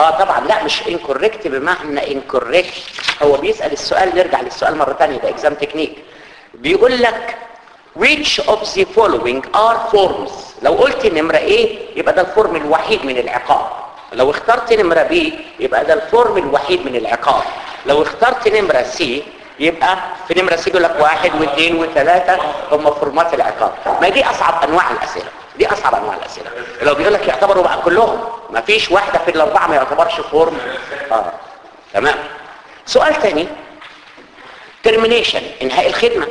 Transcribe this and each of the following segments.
اه طبعا لا مش incorrect بمعنى incorrect هو بيسأل السؤال نرجع للسؤال مرة تانية ده exam technique بيقول لك which of the following are forms لو قلت نمرة ايه يبقى ده الفورم الوحيد من العقاب لو اخترت نمرة بي يبقى ده الفورم الوحيد من العقاب لو اخترت نمرة سي يبقى في نمرة سي يقول لك واحد واثنين وثلاثة هم فورمات العقاب ما دي اصعب انواع الاسئلة دي اصعب انواع الاسئلة لو بيقول لك يعتبروا بقى كلهم ما فيش واحدة في الاربعة ما يعتبرش فورم اه تمام سؤال تاني termination انهاء الخدمة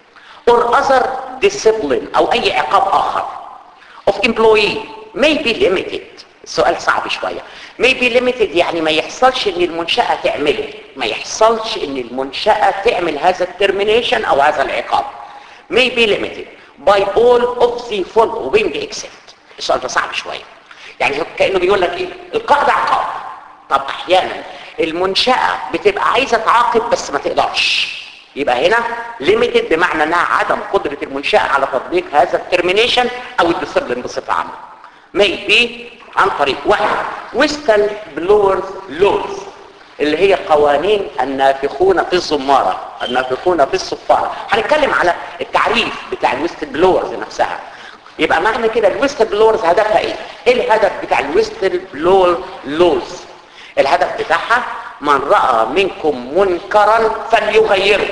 or other discipline او اي عقاب اخر of employee may be limited السؤال صعب شوية may be limited يعني ما يحصلش ان المنشأة تعمله ما يحصلش ان المنشأة تعمل هذا الترمينيشن او هذا العقاب may be limited by all of the following except السؤال ده صعب شوية يعني كأنه بيقول لك ايه القاعدة عقاب طب احيانا المنشأة بتبقى عايزة تعاقب بس ما تقدرش يبقى هنا limited بمعنى انها عدم قدرة المنشأة على تطبيق هذا الترمينيشن او الديسبلين بصفة عامة maybe عن طريق واحد ويستل بلورز لوز اللي هي قوانين النافخون في الزمارة النافخون في الصفارة هنتكلم على التعريف بتاع الويستل بلورز نفسها يبقى معنى كده الويستل بلورز هدفها ايه ايه الهدف بتاع الويستل بلور لوز الهدف بتاعها من رأى منكم منكرا فليغيره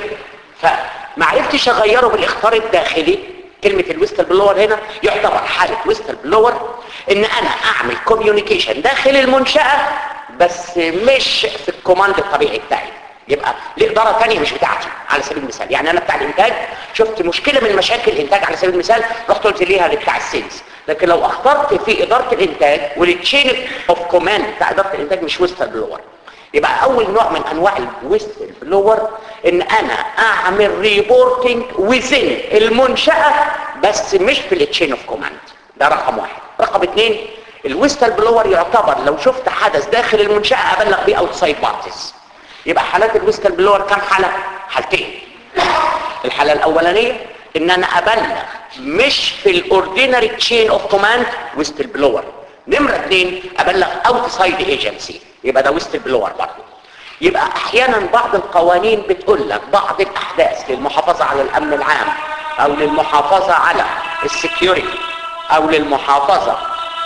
فما عرفتش اغيره بالاختار الداخلي كلمة الويستل بلور هنا يعتبر حالة ويستل بلور ان انا اعمل كوميونيكيشن داخل المنشأة بس مش في الكوماند الطبيعي بتاعي يبقى لإدارة تانية مش بتاعتي على سبيل المثال يعني انا بتاع الانتاج شفت مشكلة من مشاكل الانتاج على سبيل المثال رحت قلت ليها لبتاع السيلز لكن لو اخترت في ادارة الانتاج والتشين اوف كوماند بتاع ادارة الانتاج مش ويستل بلور يبقى اول نوع من انواع الويستل بلور ان انا اعمل ريبورتنج وزن المنشأة بس مش في التشين اوف كوماند ده رقم واحد رقم اثنين الويستل بلور يعتبر لو شفت حدث داخل المنشأة ابلغ بيه اوتسايد بارتيز يبقى حالات الويستل بلور كم حالة حالتين الحالة الاولانية ان انا ابلغ مش في الاوردينري تشين اوف كوماند ويستل بلور نمرة اثنين ابلغ اوتسايد ايجنسي يبقى ده ويستل بلور برضه يبقى احيانا بعض القوانين بتقول لك بعض الاحداث للمحافظة على الامن العام او للمحافظة على السكيورتي او للمحافظة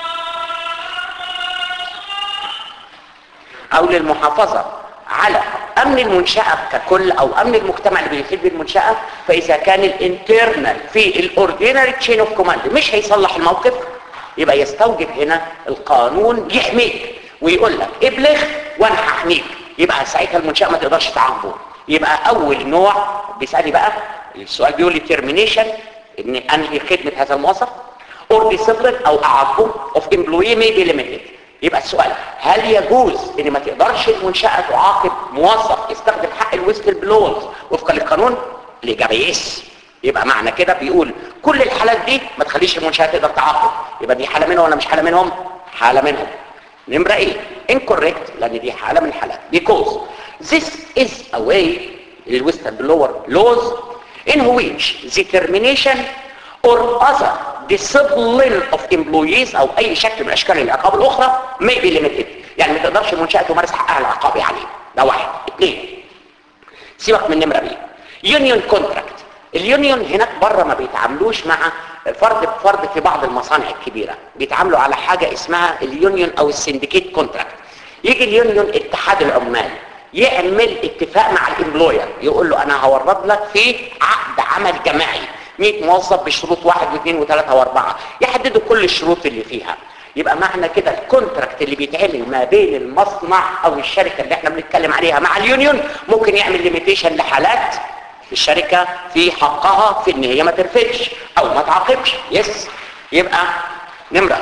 او للمحافظة على امن المنشأة ككل او امن المجتمع اللي بيفيد بالمنشأة فاذا كان الانترنال في الاوردينري تشين اوف كوماند مش هيصلح الموقف يبقى يستوجب هنا القانون يحميك ويقول لك ابلغ وانا هحميك يبقى ساعتها المنشأة ما تقدرش تعاقبه يبقى اول نوع بيسألني بقى السؤال بيقول لي termination ان انهي خدمة هذا الموظف or discipline او اعاقبه of employee may be limited يبقى السؤال هل يجوز ان ما تقدرش المنشأة تعاقب موظف يستخدم حق الويستل بلورز وفقا للقانون الاجابة يس يبقى معنى كده بيقول كل الحالات دي ما تخليش المنشأة تقدر تعاقب يبقى دي حالة منهم ولا مش حالة منهم حالة منهم نمرة ايه incorrect لان دي حالة من الحالات because this is a way الويستل بلور laws in which the termination or other discipline of employees او اي شكل من اشكال العقاب الاخرى may be limited يعني ما تقدرش المنشأة تمارس حقها العقابي عليه ده واحد اثنين سيبك من نمرة بيه يونيون كونتراكت اليونيون هناك بره ما بيتعاملوش مع فرد بفرد في بعض المصانع الكبيرة بيتعاملوا على حاجة اسمها اليونيون او السندكيت كونتراكت يجي اليونيون اتحاد العمال يعمل اتفاق مع الامبلوير يقول له انا هورد لك في عقد عمل جماعي 100 موظف بشروط واحد واثنين وثلاثة واربعة يحددوا كل الشروط اللي فيها يبقى معنى كده الكونتراكت اللي بيتعمل ما بين المصنع او الشركة اللي احنا بنتكلم عليها مع اليونيون ممكن يعمل ليميتيشن لحالات الشركة في حقها في ان هي ما ترفدش او ما تعاقبش يس يبقى نمرة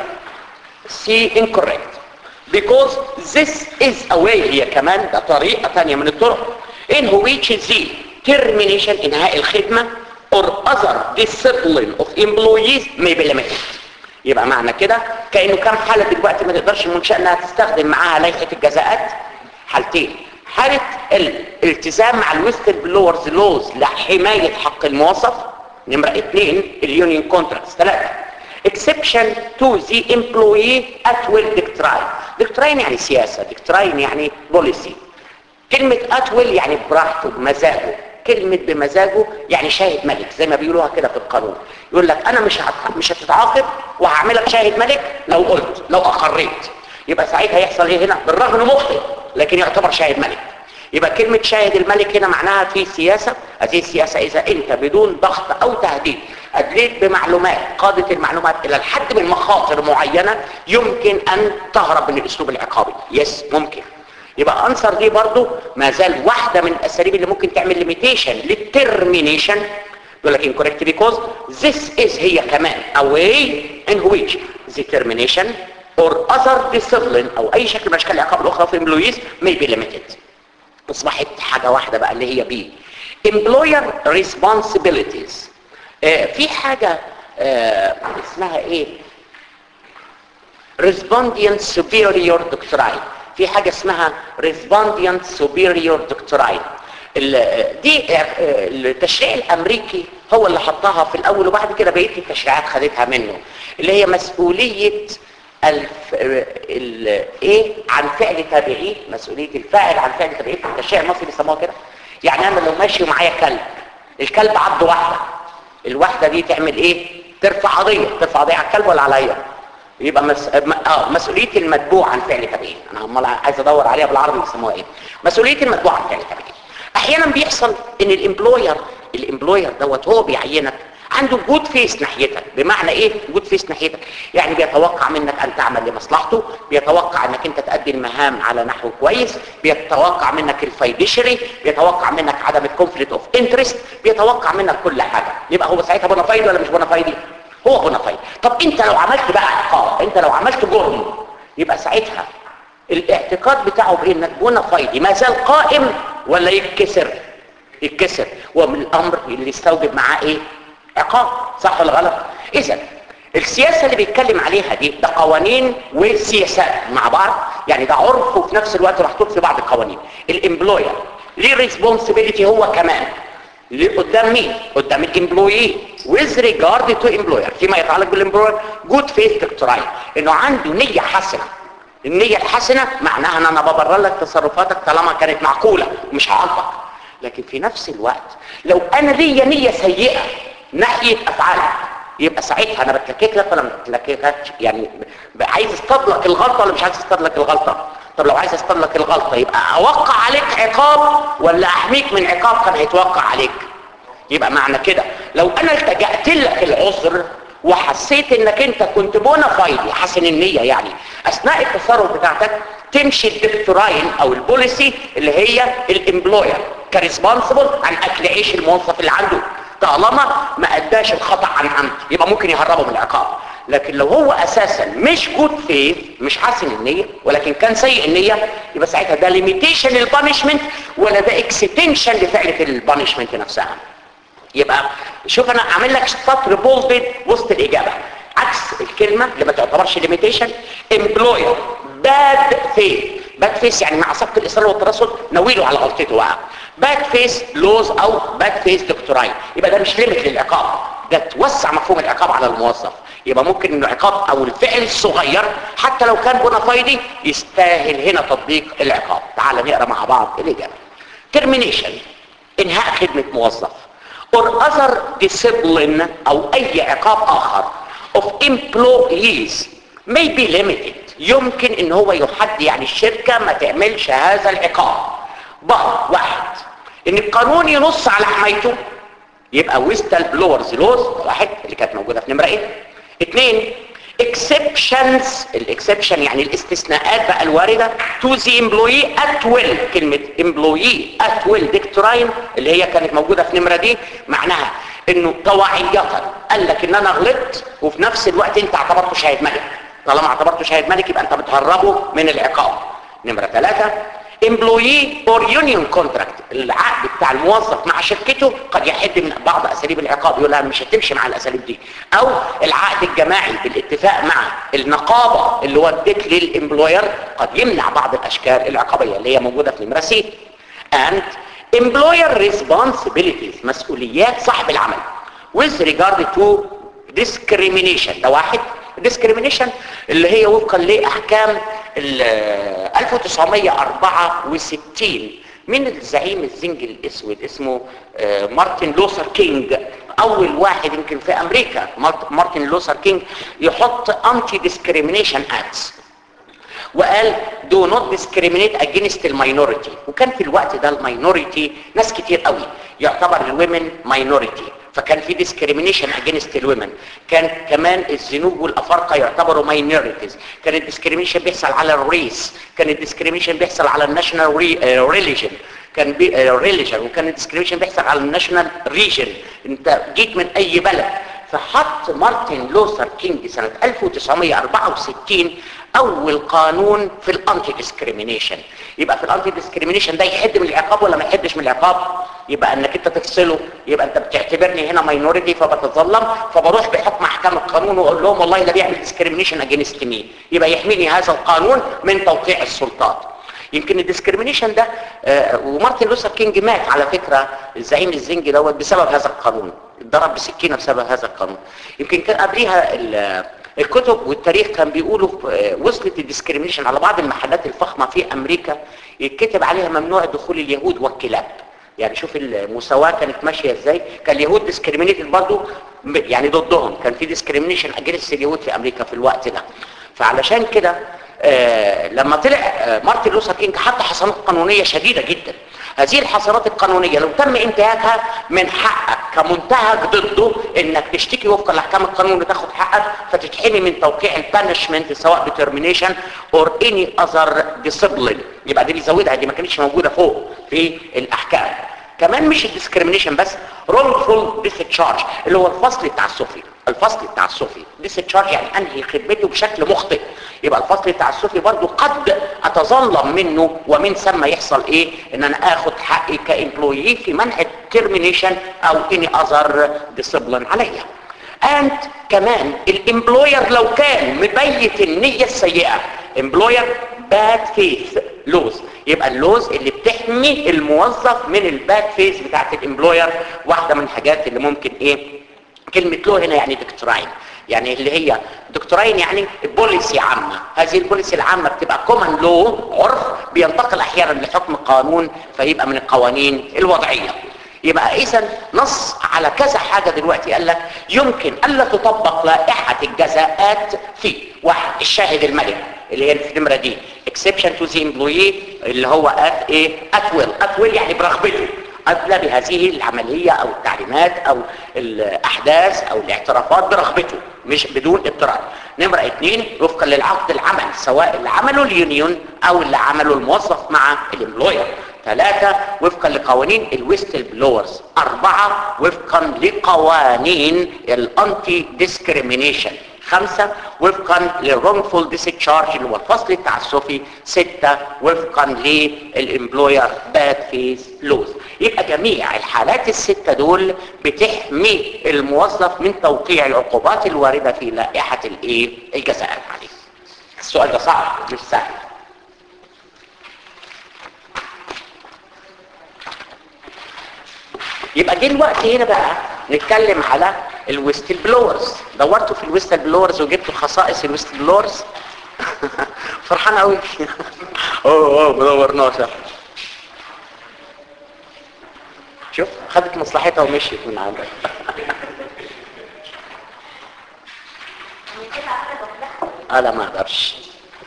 سي incorrect because this is a way هي كمان ده طريقة تانية من الطرق in which the termination انهاء الخدمة or other discipline of employees may be limited يبقى معنى كده كأنه كم حالة دلوقتي ما تقدرش المنشأة انها تستخدم معاها لائحة الجزاءات حالتين حالة الالتزام مع الويستل بلورز لوز لحماية حق الموظف نمرة اثنين اليونيون كونتراكتس ثلاثة exception to the employee at will dectry دكتراين يعني سياسة دكتراين يعني بوليسي كلمة اتول يعني براحته بمزاجه كلمة بمزاجه يعني شاهد ملك زي ما بيقولوها كده في القانون يقول لك انا مش هت- مش هتتعاقب وهعملك شاهد ملك لو قلت لو اقريت يبقى ساعتها يحصل ايه هنا بالرغم انه مخطئ لكن يعتبر شاهد ملك يبقى كلمة شاهد الملك هنا معناها في سياسة هذه السياسة إذا أنت بدون ضغط أو تهديد أدليت بمعلومات قادت المعلومات إلى الحد من مخاطر معينة يمكن أن تهرب من الأسلوب العقابي يس ممكن يبقى أنصر دي برضو ما زال واحدة من الأساليب اللي ممكن تعمل ليميتيشن للترمينيشن يقول لك incorrect because this is هي كمان a way in which the termination or other discipline أو أي شكل من أشكال العقاب الأخرى في employees may be limited اصبحت حاجة واحدة بقى اللي هي بي employer responsibilities آه في حاجة آه اسمها ايه respondent superior doctrine في حاجة اسمها respondent superior doctrine ال- دي آه، التشريع الامريكي هو اللي حطها في الاول وبعد كده بقيه التشريعات خدتها منه اللي هي مسؤوليه الف... ال... ايه عن فعل تابعيه مسؤوليه الفاعل عن فعل تابعيه في التشريع المصري بيسموها كده يعني انا لو ماشي ومعايا كلب الكلب عض واحده الواحده دي تعمل ايه ترفع قضيه ترفع قضيه على الكلب ولا عليا يبقى مس... م- اه مسؤوليه المتبوع عن فعل تابعيه انا امال عايز ادور عليها بالعربي بيسموها ايه مسؤوليه المتبوع عن فعل تابعيه احيانا بيحصل ان الامبلوير الامبلوير دوت هو بيعينك عنده جود فيس ناحيتك بمعنى ايه جود فيس ناحيتك يعني بيتوقع منك ان تعمل لمصلحته بيتوقع انك انت تؤدي المهام على نحو كويس بيتوقع منك الفايديشري بيتوقع منك عدم الكونفليكت اوف انترست بيتوقع منك كل حاجه يبقى هو ساعتها بونافايد ولا مش بونافايد هو بونافايد طب انت لو عملت بقى عقاب انت لو عملت جرم يبقى ساعتها الاعتقاد بتاعه بانك بونافايد ما زال قائم ولا يتكسر يتكسر ومن الامر اللي يستوجب معاه ايه عقاب صح ولا غلط اذا السياسة اللي بيتكلم عليها دي ده قوانين وسياسات مع بعض يعني ده عرف وفي نفس الوقت محطوط في بعض القوانين الامبلوير ليه ريسبونسبيلتي هو كمان ليه قدام مين قدام الامبلوي with regard to employer فيما يتعلق بالامبلوير جود فيث دكتوراي انه عنده نية حسنة النية الحسنة معناها ان انا ببرر لك تصرفاتك طالما كانت معقولة ومش هعاقبك لكن في نفس الوقت لو انا ليا نية سيئة ناحية افعالك يبقى ساعتها انا بتلكك لك ولا ما بتلكككش يعني ب- عايز اصطاد لك الغلطة ولا مش عايز اصطاد لك الغلطة طب لو عايز اصطاد لك الغلطة يبقى اوقع عليك عقاب ولا احميك من عقاب كان هيتوقع عليك يبقى معنى كده لو انا التجأت لك العذر وحسيت انك انت كنت بونافايد حسن النية يعني اثناء التصرف بتاعتك تمشي الدكتوراين او البوليسي اللي هي الامبلوير كريسبونسبل عن اكل عيش الموظف اللي عنده طالما ما اداش الخطأ عن عمد يبقى ممكن يهربه من العقاب لكن لو هو اساسا مش جود فيث مش حسن النية ولكن كان سيء النية يبقى ساعتها ده ليميتيشن للبانشمنت ولا ده اكستنشن لفعلة البانشمنت نفسها يبقى شوف انا عامل لك سطر بولدد وسط الاجابه عكس الكلمه اللي ما تعتبرش ليميتيشن امبلوير باد فيث باد فيس يعني مع سبق الاصرار والترصد نويله على غلطته بقى باد فيس لوز او باد فيس دكتوراي يبقى ده مش ليميت للعقاب ده توسع مفهوم العقاب على الموظف يبقى ممكن ان العقاب او الفعل الصغير حتى لو كان بونافايدي يستاهل هنا تطبيق العقاب تعال نقرا مع بعض الاجابه termination انهاء خدمه موظف or other discipline او اي عقاب اخر of employees may be limited يمكن ان هو يحد يعني الشركة ما تعملش هذا العقاب بعض واحد ان القانون ينص على حمايته يبقى ويستال بلورز لوز واحد اللي كانت موجودة في نمرة ايه اثنين exceptions الاكسبشن يعني الاستثناءات بقى الواردة to the employee at will كلمة employee at will ديكتوراين اللي هي كانت موجودة في نمرة دي معناها انه طواعية قال لك ان انا غلطت وفي نفس الوقت انت اعتبرته شاهد ملك طالما اعتبرته شاهد ملك يبقى انت بتهربه من العقاب نمرة ثلاثة employee or union contract العقد بتاع الموظف مع شركته قد يحد من بعض اساليب العقاب يقول لها مش هتمشي مع الاساليب دي او العقد الجماعي بالاتفاق مع النقابه اللي هو اديت للامبلوير قد يمنع بعض الاشكال العقابيه اللي هي موجوده في نمره سي and employer responsibilities مسؤوليات صاحب العمل with regard to discrimination ده واحد discrimination اللي هي وفقا لاحكام ال 1964 من الزعيم الزنج الاسود اسمه آه، مارتن لوثر كينج اول واحد يمكن في امريكا مارت- مارتن لوثر كينج يحط انتي ديسكريميشن اكتس وقال do not discriminate against الماينورتي وكان في الوقت ده الماينورتي ناس كتير قوي يعتبر الومن ماينورتي فكان في discrimination against الومن كان كمان الزنوج والافارقه يعتبروا minorities كان الديسكريميشن بيحصل على الريس كان الديسكريميشن بيحصل على الناشونال ريليجن كان بي ريليجن وكان الديسكريميشن بيحصل على الناشونال ريجن انت جيت من اي بلد فحط مارتن لوثر كينج سنة 1964 اول قانون في الانتي ديسكريميشن يبقى في الانتي ديسكريميشن ده يحد من العقاب ولا ما يحدش من العقاب يبقى انك انت تفصله يبقى انت بتعتبرني هنا ماينورتي فبتظلم فبروح بحكم احكام القانون واقول لهم والله ده بيعمل ديسكريميشن اجينست مي يبقى يحميني هذا القانون من توقيع السلطات يمكن الديسكريميشن ده آه، ومارتن لوثر كينج مات على فكرة الزعيم الزنجي دوت بسبب هذا القانون اتضرب بسكينة بسبب هذا القانون يمكن كان قبليها ال- الكتب والتاريخ كان بيقولوا آه، وصلت الديسكريميشن على بعض المحلات الفخمة في امريكا يتكتب عليها ممنوع دخول اليهود والكلاب يعني شوف المساواة كانت ماشية ازاي كان اليهود ديسكريمينيتد برضه م- يعني ضدهم كان في ديسكريميشن اجينست اليهود في امريكا في الوقت ده فعلشان كده آه لما طلع آه مارتن لوثر كينج حط حصانات قانونية شديدة جدا هذه الحصانات القانونية لو تم انتهاكها من حقك كمنتهك ضده انك تشتكي وفقا لاحكام القانون وتاخد حقك فتتحمي من توقيع البانشمنت سواء بترمينيشن اور اني اذر ديسيبلين يبقى دي بيزودها دي ما كانتش موجودة فوق في الاحكام كمان مش الديسكريميشن بس wrongful discharge اللي هو الفصل التعسفي الفصل التعسفي discharge يعني انهي خدمته بشكل مخطئ يبقى الفصل التعسفي برضو قد اتظلم منه ومن ثم يحصل ايه ان انا اخد حقي كامبلويي في منع الترمينيشن او اني اذر ديسيبلين عليا and كمان الامبلوير لو كان مبيت النية السيئة امبلوير bad faith لوز يبقى اللوز اللي بتحمي الموظف من الباد فيس بتاعت الامبلوير واحدة من الحاجات اللي ممكن ايه كلمة لو هنا يعني دكتورين يعني اللي هي دكتورين يعني بوليسي عامة هذه البوليسي العامة بتبقى كومن لو عرف بينتقل احيانا لحكم قانون فيبقى من القوانين الوضعية يبقى اذا نص على كذا حاجة دلوقتي قال لك يمكن الا تطبق لائحة الجزاءات في واحد الشاهد الملك اللي هي في النمرة دي exception to the employee اللي هو at ايه at will at will يعني برغبته أدلى بهذه العملية أو التعليمات أو الأحداث أو الاعترافات برغبته مش بدون اضطرار نمرة اتنين وفقا للعقد العمل سواء اللي عمله اليونيون أو اللي عمله الموظف مع الامبلوير ثلاثة وفقا لقوانين الويستل بلورز أربعة وفقا لقوانين الانتي ديسكريمينيشن خمسة وفقا للرونفول ديسيتشارج اللي هو الفصل التعسفي ستة وفقا للامبلوير باد فيس لوز يبقى جميع الحالات الستة دول بتحمي الموظف من توقيع العقوبات الواردة في لائحة الايه الجزاءات عليه السؤال ده صعب مش سهل يبقى جه الوقت هنا بقى نتكلم على الويستل بلورز دورتوا في الويستل بلورز وجبتوا خصائص الويستل بلورز فرحان قوي اوه اوه ما دورناش شوف خدت مصلحتها ومشيت من عندك انا ما اقدرش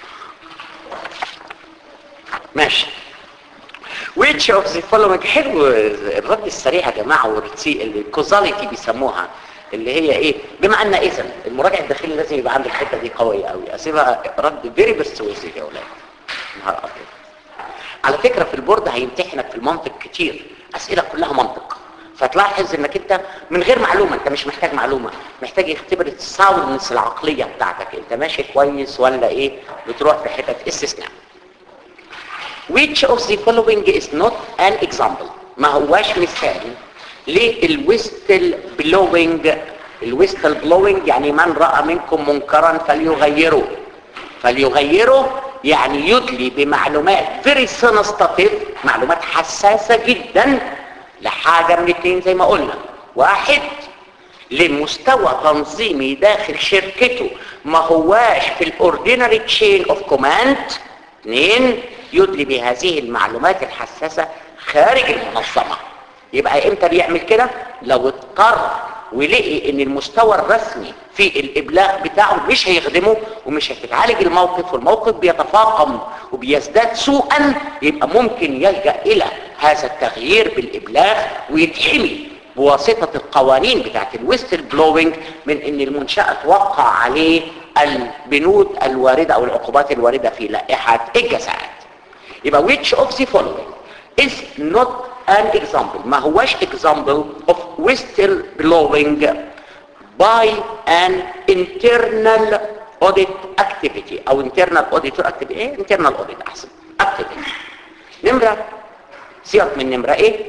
ماشي which of the following حلو الرد السريع يا جماعه والرتسي الكوزاليتي بيسموها اللي هي ايه بما ان اذا المراجع الداخلي لازم يبقى عنده الحته دي قويه قوي اسيبها رد فيري برسويسيف يا اولاد نهار ابيض على فكره في البورد هيمتحنك في المنطق كتير اسئله كلها منطق فتلاحظ انك انت من غير معلومه انت مش محتاج معلومه محتاج يختبر الساوندنس العقليه بتاعتك انت ماشي كويس ولا ايه بتروح في حتت استثناء which of the following is not an example ما هواش مثال للويستل بلوينج الويستل بلوينج يعني من رأى منكم منكرا فليغيره فليغيره يعني يدلي بمعلومات very sensitive معلومات حساسة جدا لحاجة من اتنين زي ما قلنا واحد لمستوى تنظيمي داخل شركته ما هواش في الاوردينري تشين اوف كوماند اثنين يدلي بهذه المعلومات الحساسة خارج المنظمة يبقى امتى بيعمل كده لو اضطر ولقي ان المستوى الرسمي في الابلاغ بتاعه مش هيخدمه ومش هتتعالج الموقف والموقف بيتفاقم وبيزداد سوءا يبقى ممكن يلجأ الى هذا التغيير بالابلاغ ويتحمي بواسطة القوانين بتاعت الويستل بلوينج من ان المنشأة توقع عليه البنود الواردة او العقوبات الواردة في لائحة الجزاءات يبقى which of the following is not an example ما هواش example of whistle blowing by an internal audit activity او internal auditor activity ايه internal audit احسن activity نمرة سيبك من نمرة ايه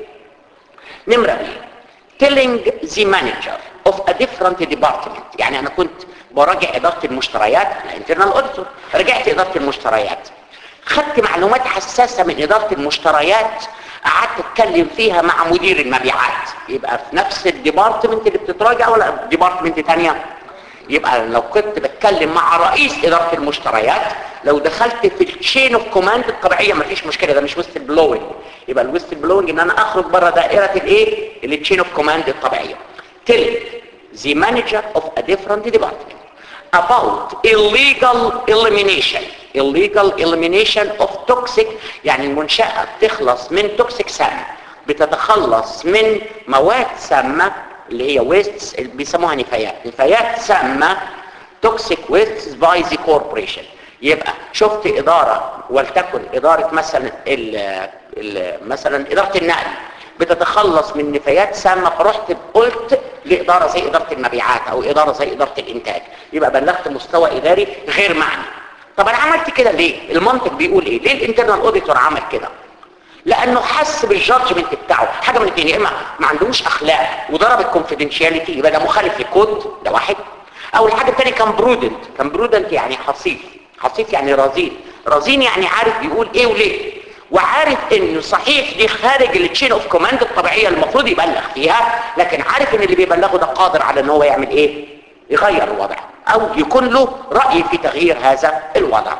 نمرة ايه telling the manager of a different department يعني انا كنت براجع ادارة المشتريات internal auditor رجعت ادارة المشتريات خدت معلومات حساسة من ادارة المشتريات قعدت اتكلم فيها مع مدير المبيعات يبقى في نفس الديبارتمنت اللي بتتراجع ولا ديبارتمنت تانية يبقى لو كنت بتكلم مع رئيس اداره المشتريات لو دخلت في التشين اوف كوماند الطبيعيه مفيش مشكله ده مش ويست بلوينج يبقى الويست بلوينج ان انا اخرج بره دائره الايه التشين اوف كوماند الطبيعيه tell the manager of a different department about illegal elimination illegal elimination of toxic يعني المنشأة بتخلص من توكسيك سام بتتخلص من مواد سامة اللي هي ويستس بيسموها نفايات نفايات سامة توكسيك ويستس باي ذا كوربوريشن يبقى شفت إدارة ولتكن إدارة مثلا ال ال مثلا إدارة النقل بتتخلص من نفايات سامة فرحت قلت لإدارة زي إدارة المبيعات أو إدارة زي إدارة الإنتاج يبقى بلغت مستوى إداري غير معني طب أنا عملت كده ليه؟ المنطق بيقول إيه؟ ليه الانترنال أوديتور عمل كده؟ لانه حس بالجادجمنت بتاعه حاجه من الاثنين يا اما ما عندوش اخلاق وضرب الكونفيدنشياليتي يبقى ده مخالف للكود ده واحد او الحاجه الثانيه كان برودنت كان برودنت يعني حصيف حصيف يعني رزين رزين يعني عارف بيقول ايه وليه وعارف انه صحيح دي خارج التشين اوف كوماند الطبيعيه المفروض يبلغ فيها لكن عارف ان اللي بيبلغه ده قادر على ان هو يعمل ايه يغير الوضع او يكون له راي في تغيير هذا الوضع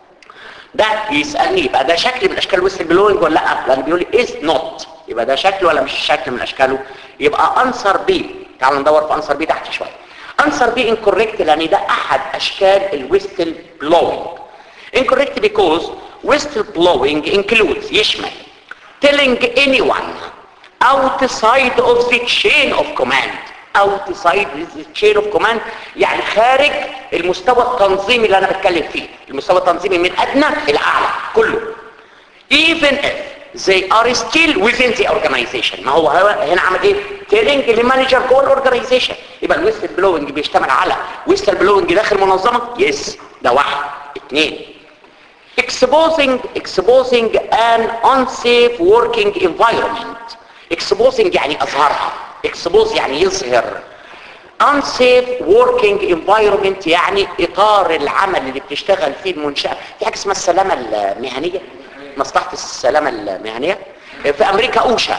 ده يسالني يبقى ده شكل من اشكال ويستل بلوينج ولا لا لان بيقول لي از نوت يبقى ده شكل ولا مش شكل من اشكاله يبقى انسر بي تعالوا ندور في انسر بي تحت شويه انسر بي انكوريكت لان ده احد اشكال الويستل بلوينج incorrect because whistle blowing includes يشمل telling anyone outside of the chain of command outside the chain of command يعني خارج المستوى التنظيمي اللي انا بتكلم فيه المستوى التنظيمي من ادنى الى اعلى كله even if they are still within the organization ما هو هنا عمل ايه telling المانجر جوه الاورجنايزيشن يبقى الويستل بلوينج بيشتمل على ويستل بلوينج داخل منظمه يس ده واحد اثنين exposing exposing an unsafe working environment exposing يعني اظهرها expose يعني يظهر unsafe working environment يعني اطار العمل اللي بتشتغل فيه المنشأة في حاجة اسمها السلامة المهنية مصلحة السلامة المهنية في امريكا اوشا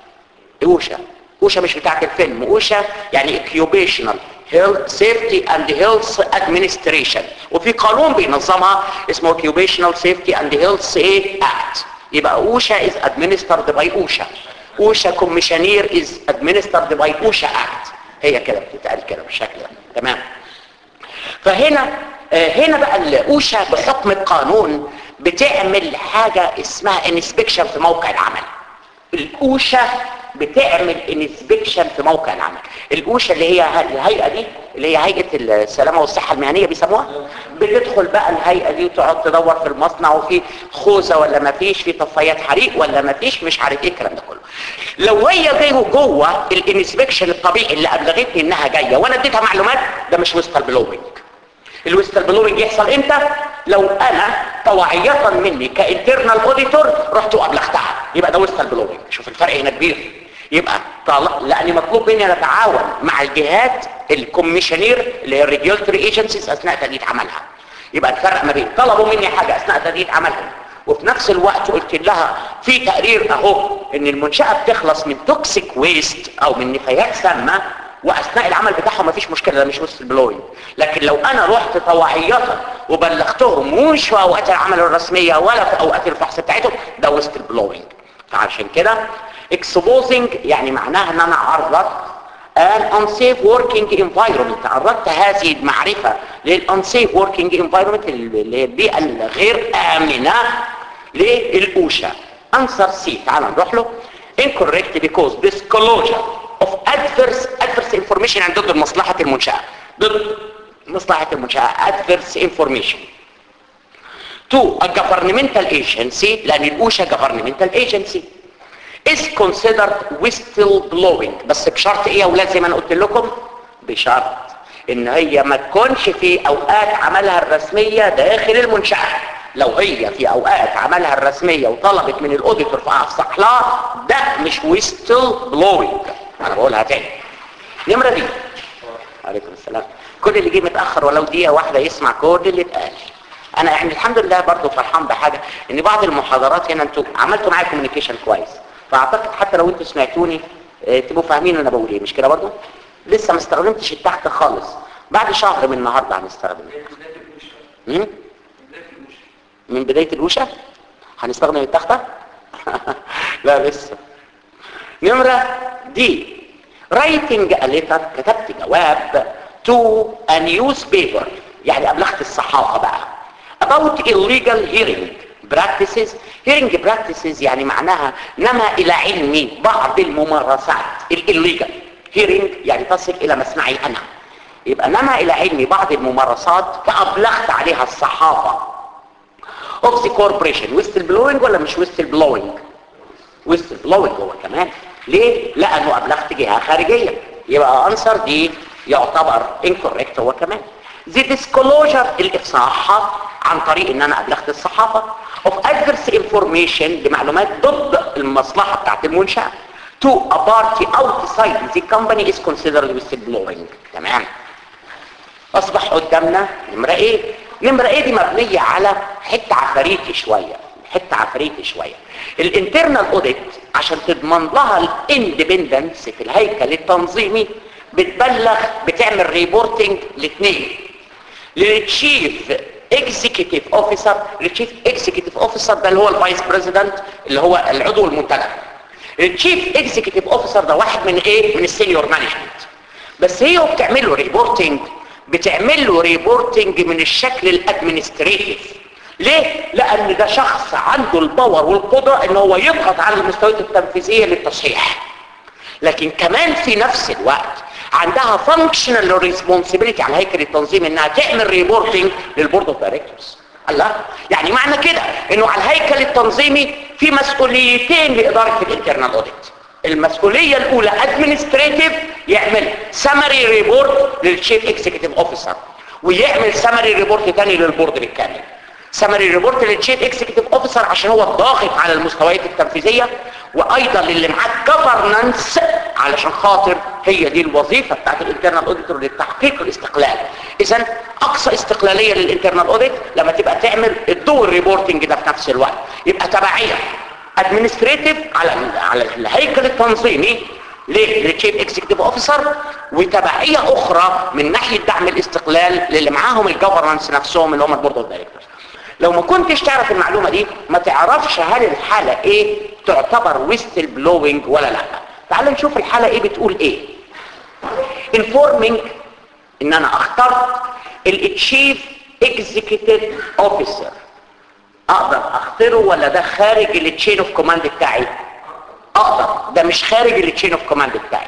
اوشا اوشا مش بتاعت الفيلم اوشا يعني occupational health safety and health administration وفي قانون بينظمها اسمه occupational safety and health act يبقى اوشا is administered by اوشا اوشا كوميشنير is administered by اوشا act هي كده بتتقال كده بالشكل ده تمام فهنا آه هنا بقى الاوشا بحكم القانون بتعمل حاجة اسمها انسبكشن في موقع العمل الاوشا بتعمل انسبكشن في موقع العمل الاوشا اللي هي الهيئه دي اللي هي هيئه السلامه والصحه المهنيه بيسموها بتدخل بقى الهيئه دي وتقعد تدور في المصنع وفي خوذه ولا ما فيش في طفايات حريق ولا ما فيش مش عارف ايه الكلام ده كله لو هي جايه جوه الانسبكشن الطبيعي اللي ابلغتني انها جايه وانا اديتها معلومات ده مش ويستال بلوينج الويستال بلوينج يحصل امتى لو انا طوعيه مني كانترنال اوديتور رحت وابلغتها يبقى ده ويستال بلوينج شوف الفرق هنا كبير يبقى طالع لاني مطلوب مني ان اتعاون مع الجهات الكوميشنير اللي هي الريجولتوري ايجنسيز اثناء تاديه عملها يبقى الفرق ما بين طلبوا مني حاجه اثناء تاديه عملها وفي نفس الوقت قلت لها في تقرير اهو ان المنشاه بتخلص من توكسيك ويست او من نفايات سامه واثناء العمل بتاعهم مفيش مشكله ده مش ويست بلوينج لكن لو انا رحت طواعية وبلغتهم مش في اوقات العمل الرسميه ولا في اوقات الفحص بتاعتهم ده ويست بلوينج فعشان كده exposing يعني معناها ان انا عرضت an unsafe working environment عرضت هذه المعرفة للunsafe working environment اللي هي البيئة الغير آمنة للأوشا answer C تعال نروح له incorrect because disclosure of adverse adverse information يعني ضد مصلحة المنشأة ضد مصلحة المنشأة adverse information to a governmental agency لأن الأوشا governmental agency is considered whistleblowing بس بشرط ايه يا اولاد زي ما انا قلت لكم بشرط ان هي ما تكونش في اوقات عملها الرسمية داخل المنشأة لو هي في اوقات عملها الرسمية وطلبت من الاوديتور فافصح لها ده مش whistleblowing انا بقولها تاني نمرة دي عليكم السلام كل اللي جه متأخر ولو دقيقة واحدة يسمع كل اللي اتقال انا يعني الحمد لله برضو فرحان بحاجة ان بعض المحاضرات هنا انتوا عملتوا معايا كوميونيكيشن كويس فاعتقد حتى لو انتوا سمعتوني اه تبقوا فاهمين انا بقول ايه مش كده برضو لسه ما استخدمتش التحت خالص بعد شهر من النهارده هنستخدم مم؟ من بداية الوشة هنستخدم التختة لا لسه نمرة دي writing a letter كتبت جواب to a newspaper يعني أبلغت الصحافة بقى about illegal hearing practices hearing practices يعني معناها نما إلى علمي بعض الممارسات illegal hearing يعني تصل إلى مسمعي أنا يبقى نما إلى علمي بعض الممارسات فأبلغت عليها الصحافة of the corporation whistle blowing ولا مش whistle blowing whistle blowing هو كمان ليه؟ لأنه أبلغت جهة خارجية يبقى أنصر دي يعتبر incorrect هو كمان the disclosure الإفصاح عن طريق ان انا ابلغت الصحافة of adverse information لمعلومات ضد المصلحة بتاعت المنشأة to a party outside the company is considered whistleblowing تمام اصبح قدامنا نمرة ايه نمرة ايه دي مبنية على حتة عفريتي شوية حتة عفريتي شوية الانترنال اوديت عشان تضمن لها الاندبندنس في الهيكل التنظيمي بتبلغ بتعمل ريبورتنج لاثنين للتشيف اكزيكتيف اوفيسر التشيف اكزيكتيف اوفيسر ده اللي هو الفايس بريزيدنت اللي هو العضو المنتدب التشيف اكزيكتيف اوفيسر ده واحد من ايه من السينيور مانجمنت بس هي وبتعمل له ريبورتنج بتعمل له ريبورتنج من الشكل الادمنستريتيف ليه لان ده شخص عنده الباور والقدره ان هو يضغط على المستويات التنفيذيه للتصحيح لكن كمان في نفس الوقت عندها فانكشنال ريسبونسبيلتي على هيكل التنظيم انها تعمل ريبورتنج للبورد اوف دايركتورز الله يعني معنى كده انه على الهيكل التنظيمي في مسؤوليتين لاداره الانترنال اوديت المسؤوليه الاولى ادمنستريتيف يعمل سمري ريبورت للشيف اكزيكتيف اوفيسر ويعمل سمري ريبورت تاني للبورد بالكامل سمري ريبورت للتشيف اكزيكتيف اوفيسر عشان هو الضاغط على المستويات التنفيذيه وايضا للي معاه جفرنانس علشان خاطر هي دي الوظيفه بتاعت الانترنال اوديتور لتحقيق الاستقلال اذا اقصى استقلاليه للانترنال اوديت لما تبقى تعمل الدور ريبورتنج ده في نفس الوقت يبقى تبعيه ادمنستريتيف على على الهيكل التنظيمي للتشيف اكزيكتيف اوفيسر وتبعيه اخرى من ناحيه دعم الاستقلال للي معاهم الجفرنانس نفسهم اللي هم البورد اوف دايركتورز لو ما كنتش تعرف المعلومة دي ما تعرفش هل الحالة ايه تعتبر ويستل بلوينج ولا لا تعال نشوف الحالة ايه بتقول ايه informing ان انا اخترت التشيف اكزيكتيف اوفيسر اقدر اختاره ولا ده خارج التشين اوف كوماند بتاعي اقدر ده مش خارج التشين اوف كوماند بتاعي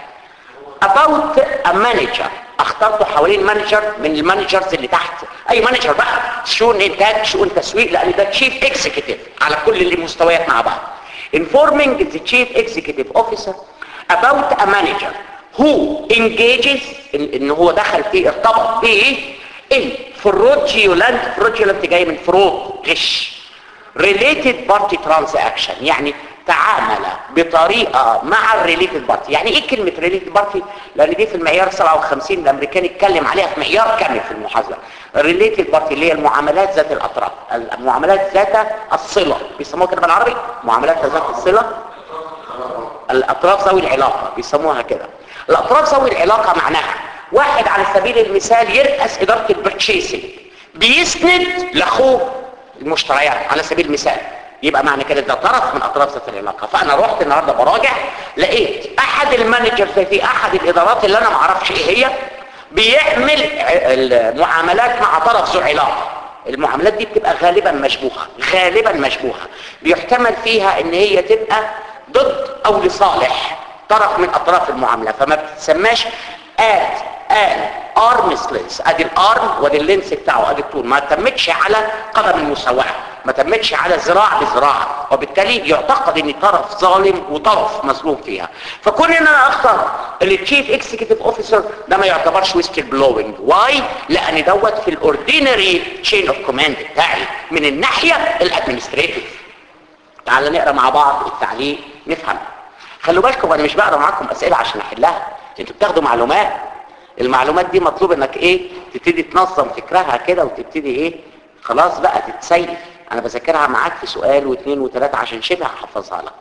about a manager اخترته حوالين مانجر من المانجرز اللي تحت اي مانجر بقى شؤون انتاج شؤون تسويق لان ده تشيف اكزيكتيف على كل المستويات مع بعض informing the chief executive officer about a manager who engages ان, إن هو دخل فيه ارتبط بايه in fraudulent fraudulent جاي من fraud غش related party transaction يعني تعامل بطريقة مع الريليتد بارتي يعني ايه كلمة ريليتد بارتي لان دي في المعيار 57 الامريكاني اتكلم عليها في معيار كامل في المحاضرة الريليتد بارتي اللي هي المعاملات ذات الاطراف المعاملات ذات الصلة بيسموها كده بالعربي معاملات ذات الصلة الاطراف ذوي العلاقة بيسموها كده الاطراف ذوي العلاقه معناها واحد على سبيل المثال يرأس اداره البرتشيسنج بيسند لاخوه المشتريات على سبيل المثال يبقى معنى كده ده طرف من اطراف ذات العلاقه فانا رحت النهارده براجع لقيت احد المانجرز في احد الادارات اللي انا ما اعرفش ايه هي بيعمل المعاملات مع طرف ذو علاقه المعاملات دي بتبقى غالبا مشبوهه غالبا مشبوهه بيحتمل فيها ان هي تبقى ضد او لصالح طرف من اطراف المعامله فما بتتسماش ات ان ارمز لينس ادي الارم وادي اللينس بتاعه ادي الطول ما تمتش على قدم المساواه ما تمتش على ذراع بذراع وبالتالي يعتقد ان طرف ظالم وطرف مظلوم فيها فكون ان انا اختار التشيف اكسكيوتيف اوفيسر ده ما يعتبرش ويستل بلوينج واي لان دوت في الاوردينري تشين اوف كوماند بتاعي من الناحيه الادمنستريتيف تعال نقرا مع بعض التعليق نفهم خلوا بالكم انا مش بقرا معاكم اسئله عشان احلها انتوا بتاخدوا معلومات المعلومات دي مطلوب انك ايه تبتدي تنظم فكرها كده وتبتدي ايه خلاص بقى تتسيف انا بذاكرها معاك في سؤال واثنين وثلاثة عشان شبه احفظها لك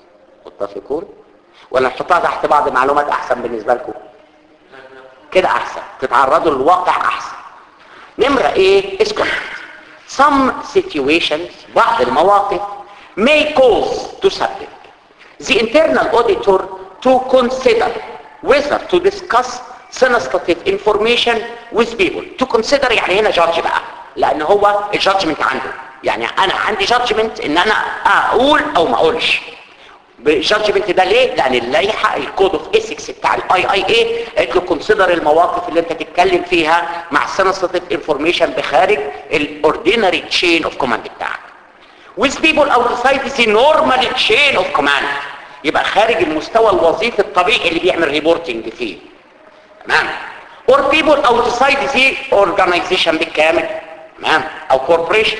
متفقون ولا نحطها تحت بعض المعلومات احسن بالنسبة لكم كده احسن تتعرضوا للواقع احسن نمرة ايه اسكت some situations بعض المواقف may cause to subject the internal auditor to consider whether to discuss sensitive information with people to consider يعني هنا جادج بقى لان هو الجادجمنت عنده يعني انا عندي جادجمنت ان انا اقول او ما اقولش الجادجمنت ده ليه لان اللائحه الكود اوف ايثكس بتاع الاي اي اي قالت له كونسيدر المواقف اللي انت تتكلم فيها مع sensitive انفورميشن بخارج الاوردينري تشين اوف كوماند بتاعك with people outside the normal chain of command يبقى خارج المستوى الوظيفي الطبيعي اللي بيعمل ريبورتنج فيه تمام or people outside the organization بالكامل تمام او corporation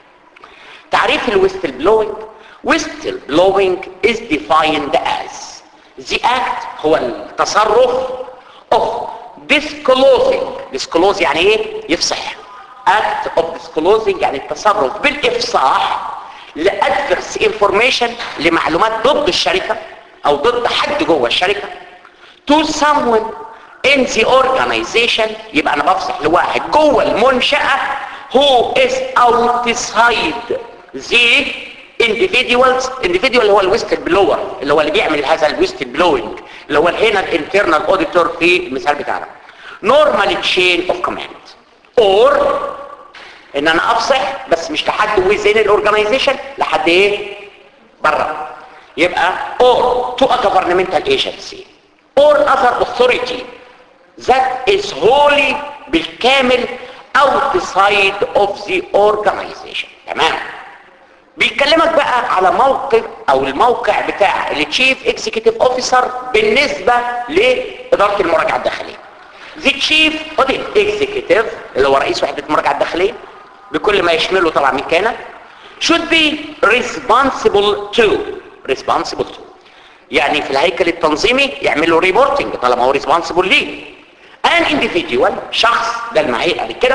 تعريف الويستل بلوينج ويستل بلوينج is defined as the act هو التصرف of disclosing disclose يعني ايه يفصح act of disclosing يعني التصرف بالافصاح لادفرس انفورميشن لمعلومات ضد الشركة او ضد حد جوه الشركة to someone in the organization يبقى انا بفصح لواحد جوه المنشأة who is outside the individuals individual هو الويستل بلور اللي هو اللي بيعمل هذا الويستل بلوينج اللي هو هنا الانترنال اوديتور في المثال بتاعنا normal chain of command or ان انا افصح بس مش لحد within الاورجنايزيشن لحد ايه بره يبقى or to a governmental agency or other authority that is wholly بالكامل outside of the organization تمام بيكلمك بقى على موقف او الموقع بتاع التشيف اكزيكتيف اوفيسر بالنسبة لادارة المراجعة الداخلية the chief audit executive اللي هو رئيس وحدة المراجعة الداخلية بكل ما يشمله طبعا من كان should be responsible to responsible to يعني في الهيكل التنظيمي يعملوا ريبورتنج طالما هو responsible ليه an individual شخص ده المعايير قبل كده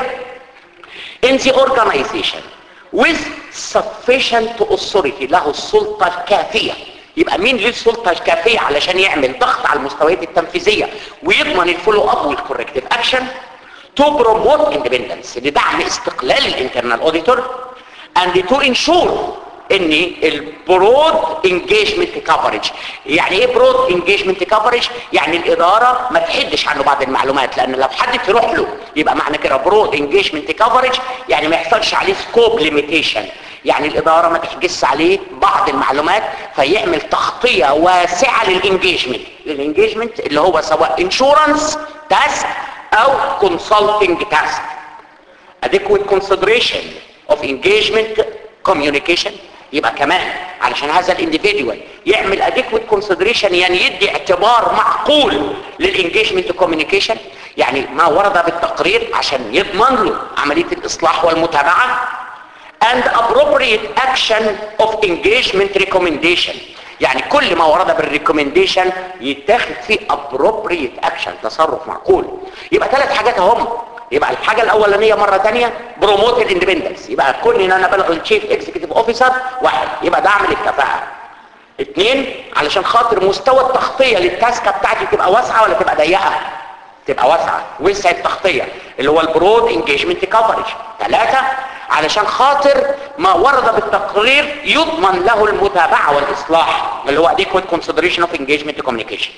in the organization with sufficient authority له السلطة الكافية يبقى مين ليه السلطة الكافية علشان يعمل ضغط على المستويات التنفيذية ويضمن الفولو اب والكوركتيف اكشن to promote independence لدعم استقلال الانترنال اوديتور and to ensure ان البرود انجيجمنت كفرج يعني ايه برود انجيجمنت كفرج يعني الاداره ما تحدش عنه بعض المعلومات لان لو حد تروح له يبقى معنى كده برود انجيجمنت كفرج يعني ما يحصلش عليه سكوب ليميتيشن يعني الاداره ما تحجزش عليه بعض المعلومات فيعمل تغطيه واسعه للانجيجمنت الانجيجمنت اللي هو سواء انشورنس تاسك او كونسلتنج تاسك adequate consideration of engagement communication يبقى كمان علشان هذا الانديفيديوال يعمل adequate consideration يعني يدي اعتبار معقول للانجيجمنت كوميونيكيشن يعني ما ورد بالتقرير عشان يضمن له عملية الاصلاح والمتابعة and appropriate action of engagement recommendation يعني كل ما ورد بالريكومنديشن يتاخد فيه appropriate action تصرف معقول يبقى ثلاث حاجات هم يبقى الحاجة الأولانية مرة تانية بروموت الاندبندنس يبقى كل ان انا بلغ الشيف اكزيكتيف اوفيسر واحد يبقى دعم للكفاءة اتنين علشان خاطر مستوى التغطية للتاسكة بتاعتي تبقى واسعة ولا تبقى ضيقة تبقى واسعة وسع التغطية اللي هو البرود انجيجمنت كفرج ثلاثة علشان خاطر ما ورد بالتقرير يضمن له المتابعة والإصلاح اللي هو adequate consideration of engagement communication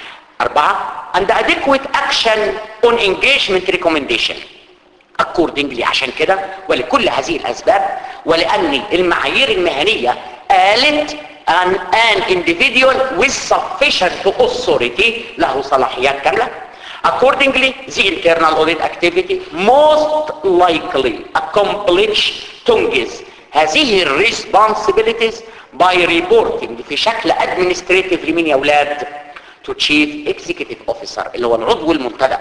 أربعة and adequate action on engagement recommendation accordingly عشان كده ولكل هذه الأسباب ولأن المعايير المهنية قالت an, an individual with sufficient authority له صلاحيات كاملة accordingly the internal audit activity most likely accomplish تنجز هذه responsibilities by reporting في شكل administrative لمين يا أولاد to chief executive officer اللي هو العضو المنتدب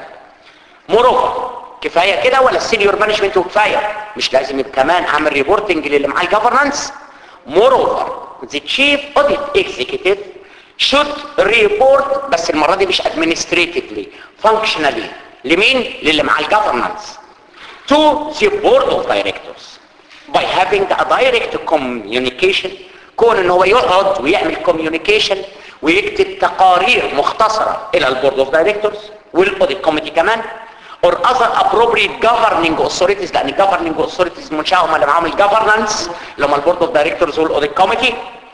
moreover كفاية كده ولا السينيور مانجمنت وكفاية مش لازم يبقى كمان عامل ريبورتنج للي معاه الجفرنس moreover the chief audit executive should report بس المرة دي مش administratively functionally لمين للي معاه الجفرنس to the board of directors by having a direct communication كون ان هو يقعد ويعمل communication ويكتب تقارير مختصرة الى البورد اوف دايركتورز والاوديت كوميتي كمان or other appropriate governing authorities لان governing authorities منشأة هم اللي معاهم الجفرنس اللي هم البورد اوف دايركتورز والاوديت كوميتي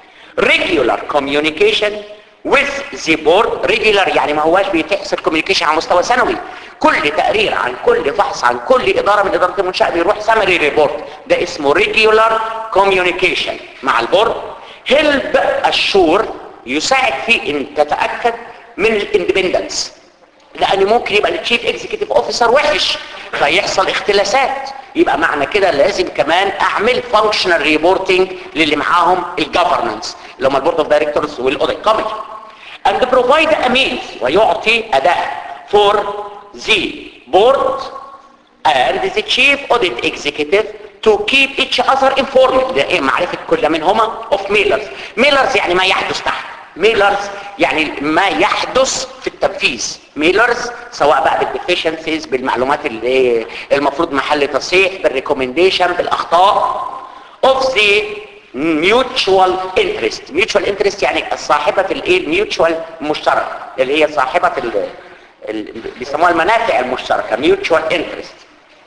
regular communication with the board regular يعني ما هواش بيتحصل communication على مستوى سنوي كل تقرير عن كل فحص عن كل إدارة من إدارة المنشأة بيروح summary report ده اسمه regular communication مع البورد help assure يساعد في ان تتأكد من الاندبندنس لان ممكن يبقى التشيف اكزيكتيف اوفيسر وحش فيحصل اختلاسات يبقى معنى كده لازم كمان اعمل فانكشنال ريبورتنج للي معاهم الجفرنس اللي هم البورد اوف دايركتورز والاوديت كوميتي and provide a means ويعطي اداة for the board and the chief audit executive to keep each other informed ده ايه معرفة كل منهما of mailers mailers يعني ما يحدث تحت ميلرز يعني ما يحدث في التنفيذ ميلرز سواء بقى بالديفيشنسيز بالمعلومات اللي المفروض محل تصحيح بالريكومنديشن بالاخطاء of the mutual interest mutual interest يعني صاحبة الايه الميوتشوال المشترك اللي هي صاحبة ال بيسموها المنافع المشتركة mutual interest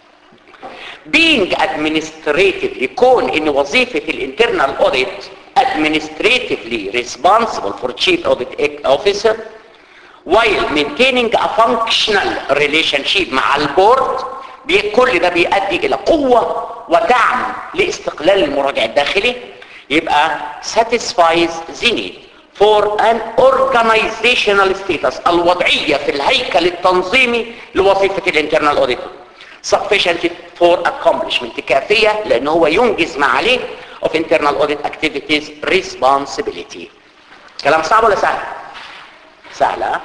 being administrative يكون ان وظيفة الانترنال audit administratively responsible for chief audit officer while maintaining a functional relationship مع البورد كل ده بيؤدي الى قوة ودعم لاستقلال المراجع الداخلي يبقى satisfies the need for an organizational status الوضعية في الهيكل التنظيمي لوظيفة الانترنال audit sufficient for accomplishment كافية لان هو ينجز ما عليه of internal audit activities responsibility كلام صعب ولا سهل سهلة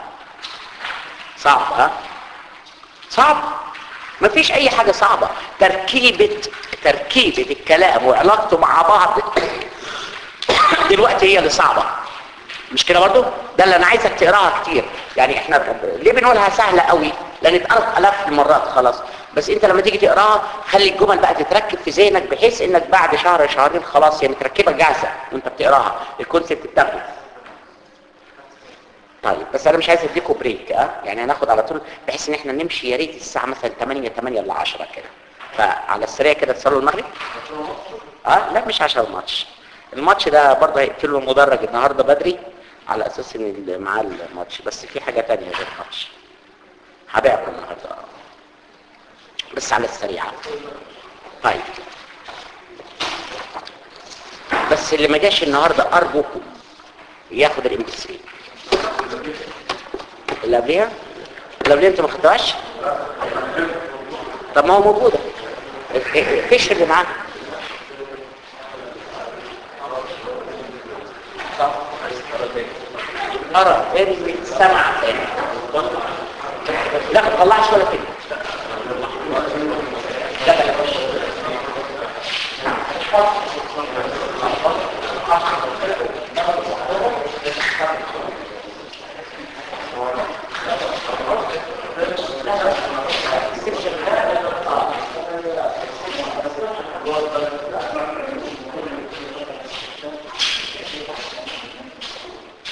صعب ها صعب مفيش اي حاجة صعبة تركيبة تركيبة الكلام وعلاقته مع بعض دلوقتي هي اللي صعبة مش كده برضو ده اللي انا عايزك تقراها كتير يعني احنا ليه بنقولها سهلة قوي لان اتقرت الاف المرات خلاص بس انت لما تيجي تقراها خلي الجمل بقى تتركب في ذهنك بحيث انك بعد شهر شهرين خلاص هي متركبه جاهزه وانت بتقراها الكونسيبت بتاعته طيب بس انا مش عايز اديكم بريك اه يعني هناخد على طول بحيث ان احنا نمشي يا ريت الساعه مثلا 8 8 ل 10 كده فعلى السريع كده تصلوا المغرب اه لا مش عشان الماتش الماتش ده برضه هيقفلوا المدرج النهارده بدري على اساس ان معاه الماتش بس في حاجه ثانيه غير الماتش هبيعكم النهارده بس على السريعة طيب بس اللي ما جاش النهاردة أرجوكم ياخد الام بي 3 اللي قبليها اللي قبليها انت ما خدتهاش طب ما هو موجودة فيش اللي معاه أرى غير سمع لا ما تطلعش ولا كلمة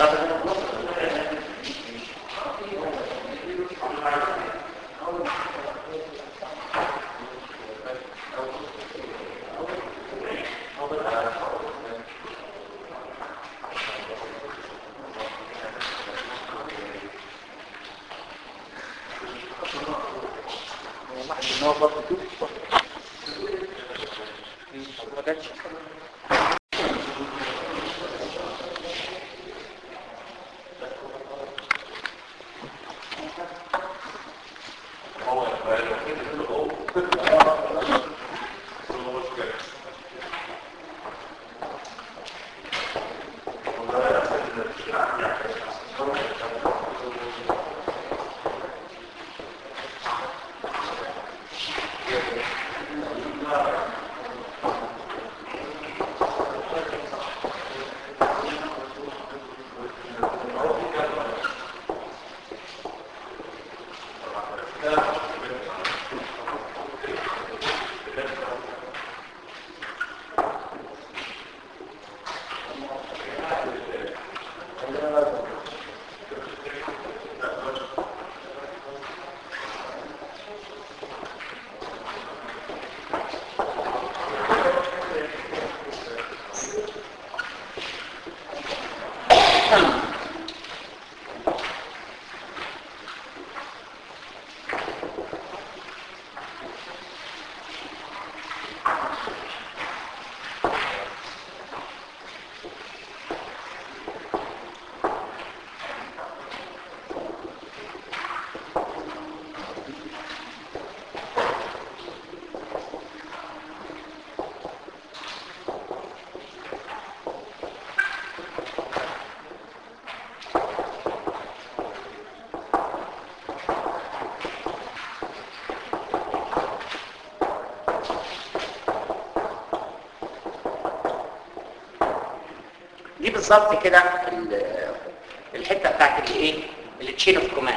دي بالظبط كده ال- الحته بتاعت الايه التشين اوف كوماند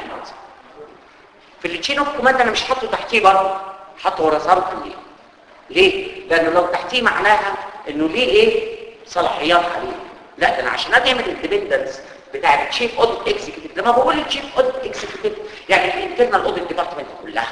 في التشين اوف كوماند انا مش حاطه تحتيه برضه حاطه هوريزونتال ليه ليه لانه لو تحتيه معناها انه ليه ايه صلاحيات عليه لا ده انا عشان اعمل الديبندنس بتاع التشيف اوديت اكزيكتيف لما بقول التشيف اوديت اكزيكتيف يعني الانترنال اوديت ديبارتمنت كلها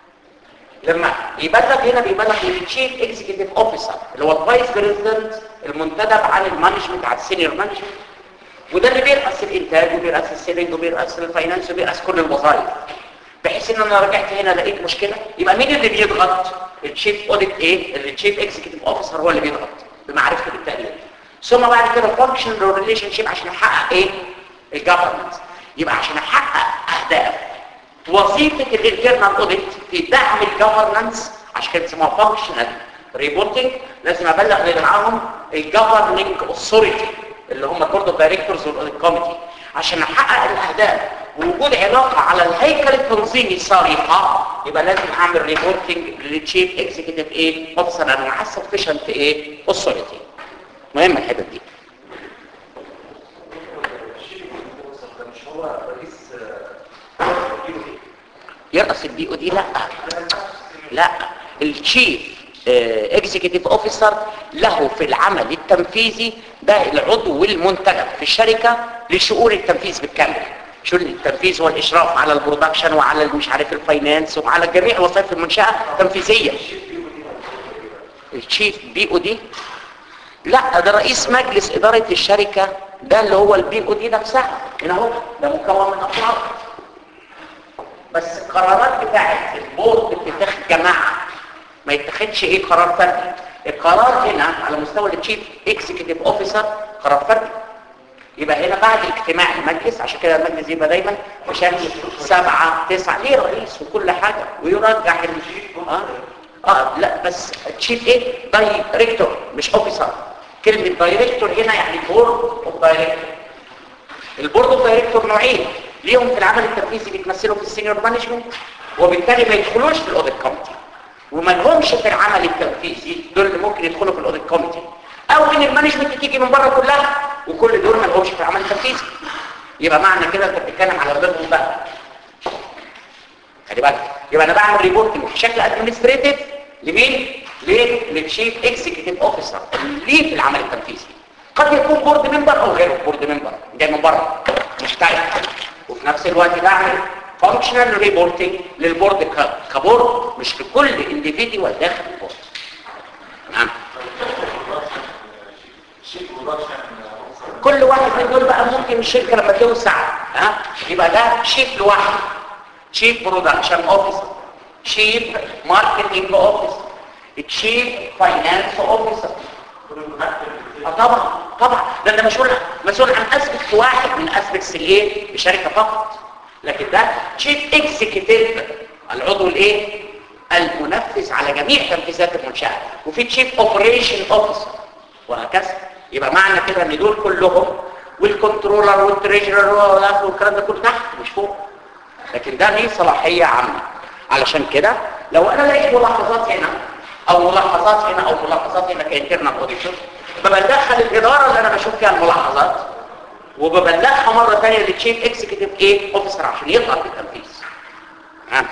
لما يبلغ هنا بيبلغ للتشيف اكزيكتيف اوفيسر اللي هو الفايس بريزيدنت المنتدب عن المانجمنت على السينيور مانجمنت وده اللي بيرأس الانتاج وبيرأس السيلينج وبيرأس الفاينانس وبيرأس كل الوظائف بحيث ان انا رجعت هنا لقيت مشكله يبقى مين اللي بيضغط التشيف اوديت ايه التشيف اكزيكتيف اوفيسر هو اللي بيضغط بمعرفته بالتقليد ثم بعد كده فانكشن ريليشن شيب عشان احقق ايه الجفرنس يبقى عشان احقق اهداف وظيفه الانترنال اوديت في دعم الجفرنس عشان كده اسمها فانكشنال ريبورتنج لازم ابلغ اللي معاهم الجفرننج اوثوريتي اللي هم البورد اوف دايركتورز والاوديت كوميتي عشان احقق الاهداف ووجود علاقه على الهيكل التنظيمي صريحه يبقى لازم اعمل ريبورتنج للتشيف اكزيكتيف ايه اوفيسر انا معاه سفشنت ايه اوثوريتي مهمه الحته دي مش هو رئيس يرأس البي او دي لا لا التشيف اكزيكتيف اوفيسر له في العمل التنفيذي ده العضو المنتدب في الشركه لشؤون التنفيذ بالكامل شؤون التنفيذ والاشراف على البرودكشن وعلى مش عارف الفاينانس وعلى جميع وظائف المنشاه تنفيذيه التشيف بي او دي لا ده رئيس مجلس اداره الشركه ده اللي هو البي او دي نفسها هنا اهو ده مكون من افراد بس القرارات بتاعت البورد بتتاخد جماعه ما يتاخدش ايه قرار فردي القرار هنا على مستوى التشيف اكزيكتيف اوفيسر قرار فردي يبقى هنا بعد اجتماع المجلس عشان كده المجلس يبقى دايما بشكل سبعة تسعة ليه رئيس وكل حاجة ويرجح ال... اه اه لا بس تشيف ايه دايركتور مش اوفيسر كلمة دايركتور هنا يعني بورد اوف دايركتور البورد اوف دايركتور نوعين ليهم في العمل التنفيذي بيتمثلوا في السينيور مانجمنت وبالتالي ما يدخلوش في الاوديت كوميتي وما لهمش في العمل التنفيذي دول اللي ممكن يدخلوا في الاوديت كوميتي او ان المانجمنت تيجي من بره كلها وكل دول ما لهمش في العمل التنفيذي يبقى معنى كده انت بتتكلم على غيرهم بقى خلي بالك يبقى انا بعمل ريبورتنج بشكل ادمنستريتيف لمين للتشيف اكزيكتيف اوفيسر اللي في العمل التنفيذي قد يكون بورد ممبر او غير بورد ممبر جاي من بره محتاج وفي نفس الوقت بعمل فانكشنال ريبورتنج للبورد ك- كبورد مش لكل انديفيديوال داخل البورد نعم كل واحد من دول بقى ممكن الشركه لما توسع ها يبقى ده شيف لوحده شيف برودكشن اوفيسر شيف ماركتنج اوفيسر تشيف فاينانس اوفيسر اه طبعا طبعا ده انت مسؤول مسؤول عن اسبكت واحد من اسبكتس الايه الشركه فقط لكن ده تشيف اكزيكتيف العضو الايه المنفذ على جميع تنفيذات المنشاه وفي تشيف اوبريشن اوفيسر وهكذا يبقى معنى كده ان دول كلهم والكنترولر والتريجرر والكلام ده كله تحت مش فوق لكن ده ليه صلاحيه عامه علشان كده لو انا لقيت ملاحظات هنا او ملاحظات هنا او ملاحظات هنا كانترنال اوديتور ببلغها الاداره اللي انا بشوف فيها الملاحظات وببلغها مره ثانيه للتشيف اكزيكتيف ايه اوفيسر عشان يطلع بالتنفيذ ها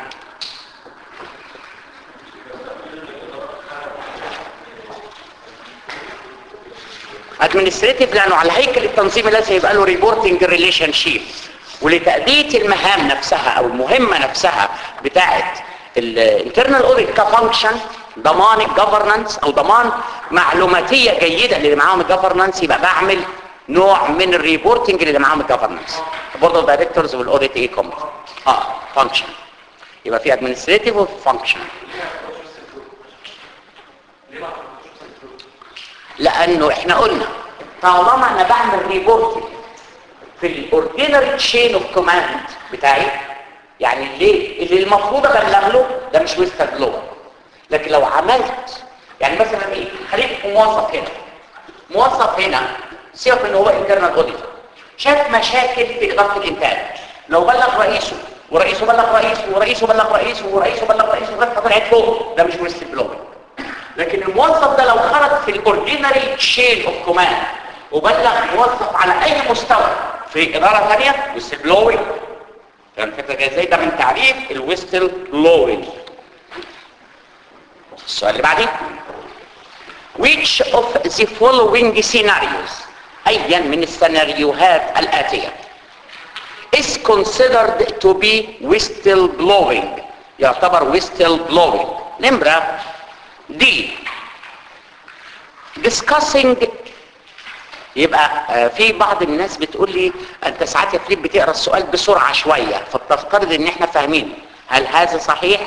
ادمنستريتيف لانه على هيكل التنظيم لازم يبقى له ريبورتنج ريليشن شيب ولتأدية المهام نفسها او المهمة نفسها بتاعت الانترنال اوديت كفانكشن ضمان الجفرنانس او ضمان معلوماتية جيدة اللي معاهم الجفرنانس يبقى بعمل نوع من الريبورتنج اللي معاهم الجفرنانس برضه دايركتورز والاوديت ايه كوميتي اه فانكشن يبقى في ادمنستريتيف وفانكشن لانه احنا قلنا طالما انا بعمل ريبورتنج في الاوردينري تشين اوف كوماند بتاعي يعني اللي اللي المفروض ابلغ له ده مش ويستر بلو لكن لو عملت يعني مثلا ايه خليك موظف هنا موظف هنا سيبك ان هو انترنال اوديتور شاف مشاكل في اداره الانتاج لو بلغ رئيسه ورئيسه بلغ رئيسه ورئيسه بلغ رئيسه ورئيسه بلغ رئيسه لغايه ما طلعت فوق ده مش ويستر بلو لكن الموظف ده لو خرج في الاوردينري تشين اوف كوماند وبلغ موظف على اي مستوى في اداره ثانيه ويستل بلوينج كان الفكره جايه ازاي ده من تعريف الويستل بلوينج السؤال اللي بعديه which of the following scenarios ايا من السيناريوهات الاتيه is considered to be whistle blowing يعتبر whistle blowing نمره دي discussing يبقى آه، في بعض الناس بتقول لي انت ساعات يا فليب بتقرا السؤال بسرعه شويه فبتفترض ان احنا فاهمين هل هذا صحيح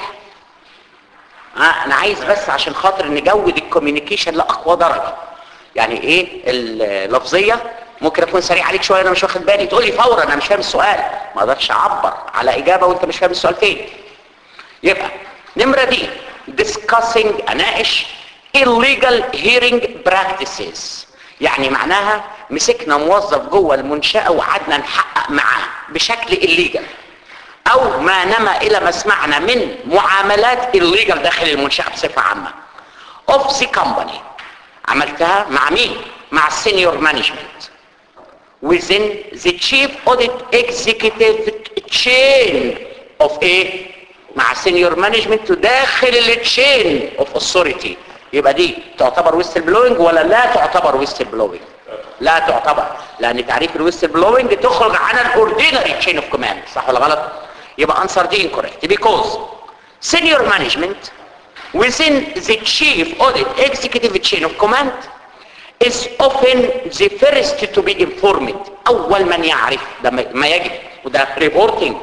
آه انا عايز بس عشان خاطر نجود الكوميونيكيشن لاقوى درجه يعني ايه اللفظيه ممكن اكون سريع عليك شويه انا مش واخد بالي تقول لي فورا انا مش فاهم السؤال ما اقدرش اعبر على اجابه وانت مش فاهم السؤال فين يبقى نمره دي discussing اناقش illegal hearing practices يعني معناها مسكنا موظف جوه المنشأة وقعدنا نحقق معاه بشكل illegal او ما نما الى ما سمعنا من معاملات illegal داخل المنشأة بصفة عامة of the company عملتها مع مين؟ مع السينيور مانجمنت within the chief audit executive chain of ايه؟ مع سينيور مانجمنت داخل التشين اوف authority يبقى دي تعتبر ويستل بلوينج ولا لا تعتبر ويستل بلوينج لا تعتبر لان تعريف الويستل بلوينج تخرج عن الاوردينري تشين اوف كوماند صح ولا غلط يبقى انسر دي incorrect because senior management within the chief audit executive chain of command is often the first to be informed اول من يعرف ده ما يجب وده reporting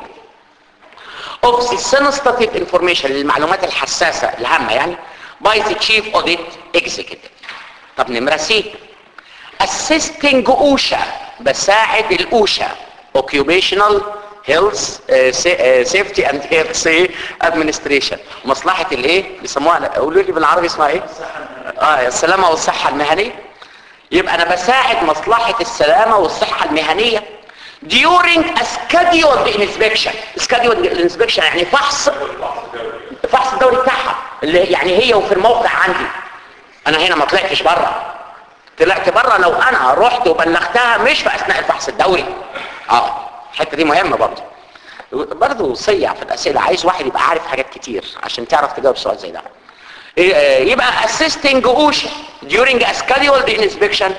of the sensitive information المعلومات الحساسة الهامة يعني by the chief audit executive طب نمرة سي assisting OSHA بساعد الأوشا occupational health uh, sa- uh, safety and health administration مصلحة الايه بيسموها قولوا لي بالعربي اسمها ايه اه السلامة والصحة المهنية يبقى انا بساعد مصلحة السلامة والصحة المهنية during a scheduled inspection scheduled inspection يعني فحص فحص الدوري بتاعها اللي يعني هي وفي الموقع عندي انا هنا ما طلعتش بره طلعت بره لو انا رحت وبلغتها مش في اثناء الفحص الدوري اه الحته دي مهمه برضه برضه صيع في الاسئله عايز واحد يبقى عارف حاجات كتير عشان تعرف تجاوب سؤال زي ده يبقى assisting OSHA during a scheduled inspection of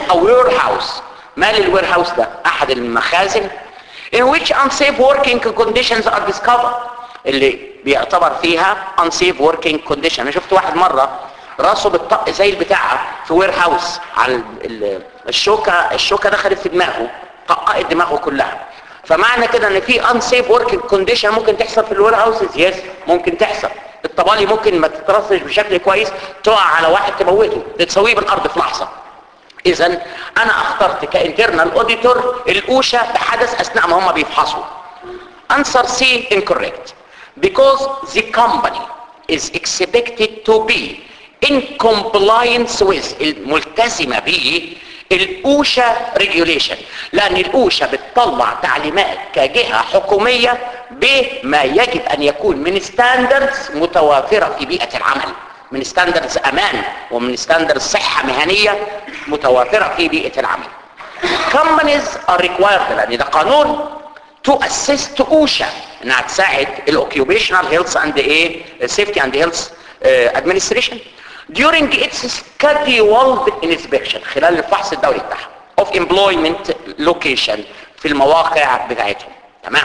a warehouse مال الوير هاوس ده احد المخازن in which unsafe working conditions are discovered اللي بيعتبر فيها unsafe working condition انا شفت واحد مرة راسه بالطق زي البتاعة في وير هاوس على ال- ال- الشوكة الشوكة دخلت في دماغه طققت دماغه كلها فمعنى كده ان في unsafe working condition ممكن تحصل في الوير هاوسز يس ممكن تحصل الطبالي ممكن ما تترصش بشكل كويس تقع على واحد تموته تسويه بالارض في لحظة اذا انا اخترت كانترنال اوديتور الاوشا بحدث اثناء ما هم بيفحصوا answer C incorrect because the company is expected to be in compliance with الملتزمة به الأوشا regulation لأن الأوشا بتطلع تعليمات كجهة حكومية بما يجب أن يكون من ستاندردز متوافرة في بيئة العمل من ستاندردز أمان ومن ستاندردز صحة مهنية متوافرة في بيئة العمل companies are required لأن ده قانون to assist OSHA انها تساعد الاوكيوبيشنال هيلث اند ايه سيفتي اند هيلث ادمنستريشن during its scheduled inspection خلال الفحص الدوري بتاعها of employment location في المواقع بتاعتهم تمام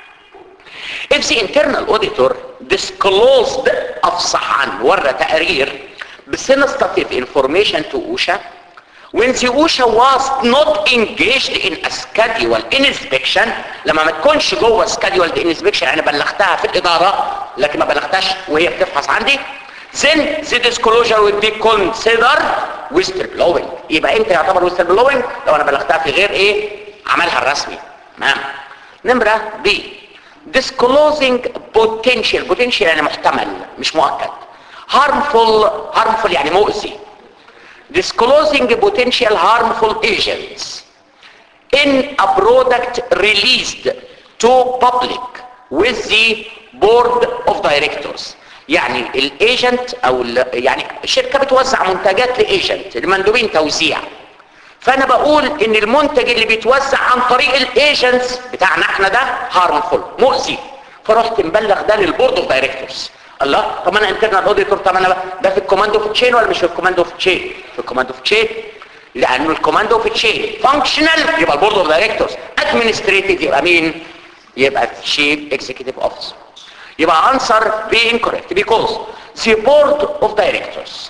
if the internal auditor disclosed افصح عن ورى تقرير بسنستاتيف information to OSHA when the OSHA was not engaged in a schedule inspection لما ما تكونش جوه scheduled inspection انا بلغتها في الاداره لكن ما بلغتهاش وهي بتفحص عندي then the disclosure would be considered whistleblowing يبقى انت يعتبر whistleblowing لو انا بلغتها في غير ايه عملها الرسمي تمام نمره B disclosing potential potential يعني محتمل مش مؤكد harmful harmful يعني مؤذي disclosing potential harmful agents in a product released to public with the board of directors يعني الايجنت او ال- يعني الشركه بتوزع منتجات لايجنت لمندوبين توزيع فانا بقول ان المنتج اللي بيتوزع عن طريق الايجنتس بتاعنا احنا ده هارمفول مؤذي فرحت مبلغ ده للبورد اوف دايركتورز الله طب انا انترنال اوديتور طب انا بقى- ده في الكوماندو في تشين ولا مش في الكوماندو في تشين في الكوماندو في تشين لانه الكوماندو في تشين فانكشنال يبقى البورد اوف دايركتورز ادمنستريتيف يبقى مين يبقى تشيف اكزيكتيف اوفيسر يبقى answer be incorrect because the board of directors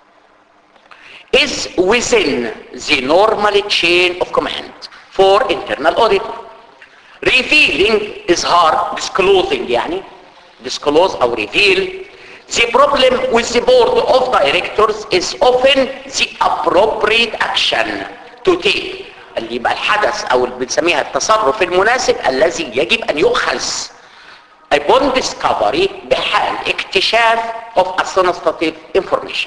is within the normal chain of command for internal audit. Revealing إظهار disclosing يعني disclose أو reveal the problem with the board of directors is often the appropriate action to take اللي يبقى الحدث أو اللي بنسميها التصرف المناسب الذي يجب أن يؤخذ upon discovery بحال اكتشاف of a sensitive information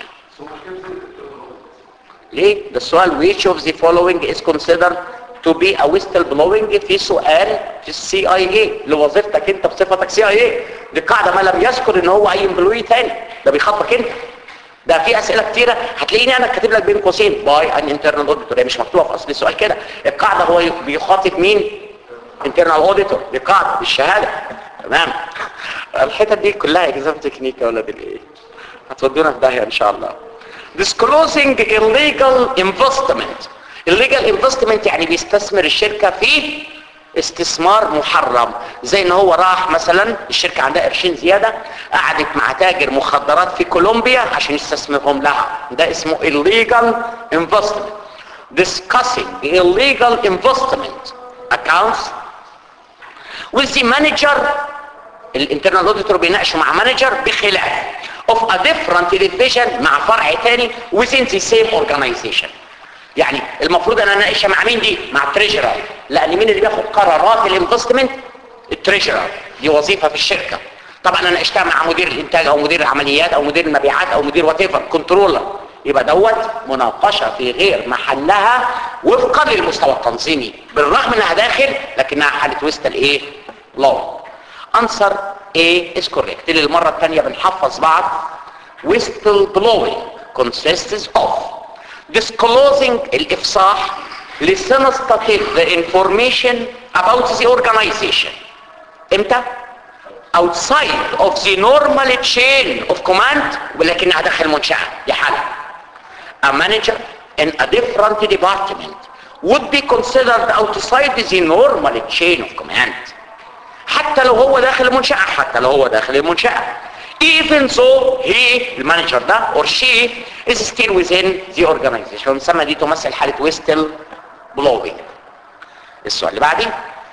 ليه؟ ده السؤال which of the following is considered to be a whistleblowing في سؤال في السي اي اي لوظيفتك انت بصفتك سي اي اي دي قاعده ما لم يذكر ان هو اي امبلوي تاني ده بيخاطبك انت ده في اسئله كتيره هتلاقيني انا كاتب لك بين قوسين باي ان انترنال اوديتور هي مش مكتوبه في اصل السؤال كده القاعده هو بيخاطب مين انترنال اوديتور دي قاعده بالشهاده تمام الحتت دي كلها اكزام تكنيك يا ولاد الايه هتودونا في داهيه ان شاء الله disclosing illegal investment illegal investment يعني بيستثمر الشركة في استثمار محرم زي ان هو راح مثلا الشركة عندها قرشين زيادة قعدت مع تاجر مخدرات في كولومبيا عشان يستثمرهم لها ده اسمه illegal investment discussing illegal investment accounts with the manager الانترنال اوديتور بيناقشوا مع مانجر بخلاف of a different division مع فرع تاني within the same organization يعني المفروض انا اناقشها مع مين دي مع التريجرر لان مين اللي بياخد قرارات الانفستمنت التريجرر دي وظيفه في الشركه طبعا انا ناقشتها مع مدير الانتاج او مدير العمليات او مدير المبيعات او مدير وات ايفر كنترولر يبقى دوت مناقشه في غير محلها وفقا للمستوى التنظيمي بالرغم انها داخل لكنها حاله وسط الايه لو answer A is correct للمرة الثانية بنحفظ بعض whistle blowing consists of disclosing الإفصاح لsensitive information about the organization امتى؟ outside of the normal chain of command ولكنها داخل منشأة دي حالة a manager in a different department would be considered outside the normal chain of command حتى لو هو داخل المنشأة حتى لو هو داخل المنشأة even though he المانجر ده or she is still within the organization ونسمى دي تمثل حالة ويستل blowing السؤال اللي بعدين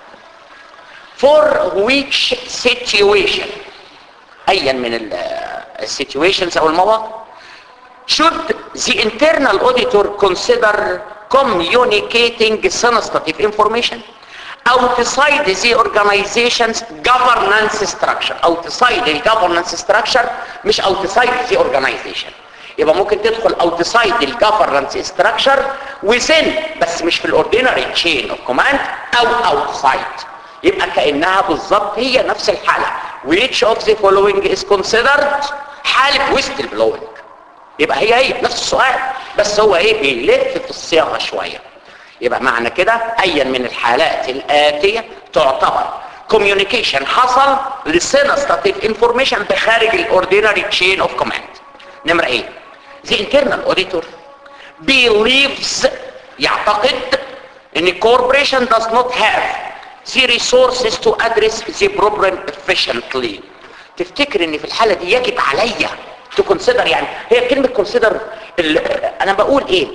for which situation ايا من ال situations او المواقف should the internal auditor consider communicating sensitive information outside the organization's governance structure outside the governance structure مش outside the organization يبقى ممكن تدخل outside the governance structure within بس مش في الاوردينري chain of command او outside يبقى كأنها بالظبط هي نفس الحالة which of the following is considered حالة whistle blowing يبقى هي هي نفس السؤال بس هو ايه بيلف في الصياغة شوية يبقى معنى كده ايا من الحالات الاتية تعتبر communication حصل لسينستاتيف انفورميشن بخارج الاوردينري تشين اوف كوماند نمرة ايه the internal auditor believes يعتقد ان corporation does not have the resources to address the problem efficiently تفتكر ان في الحالة دي يجب عليا to consider يعني هي كلمة consider انا بقول ايه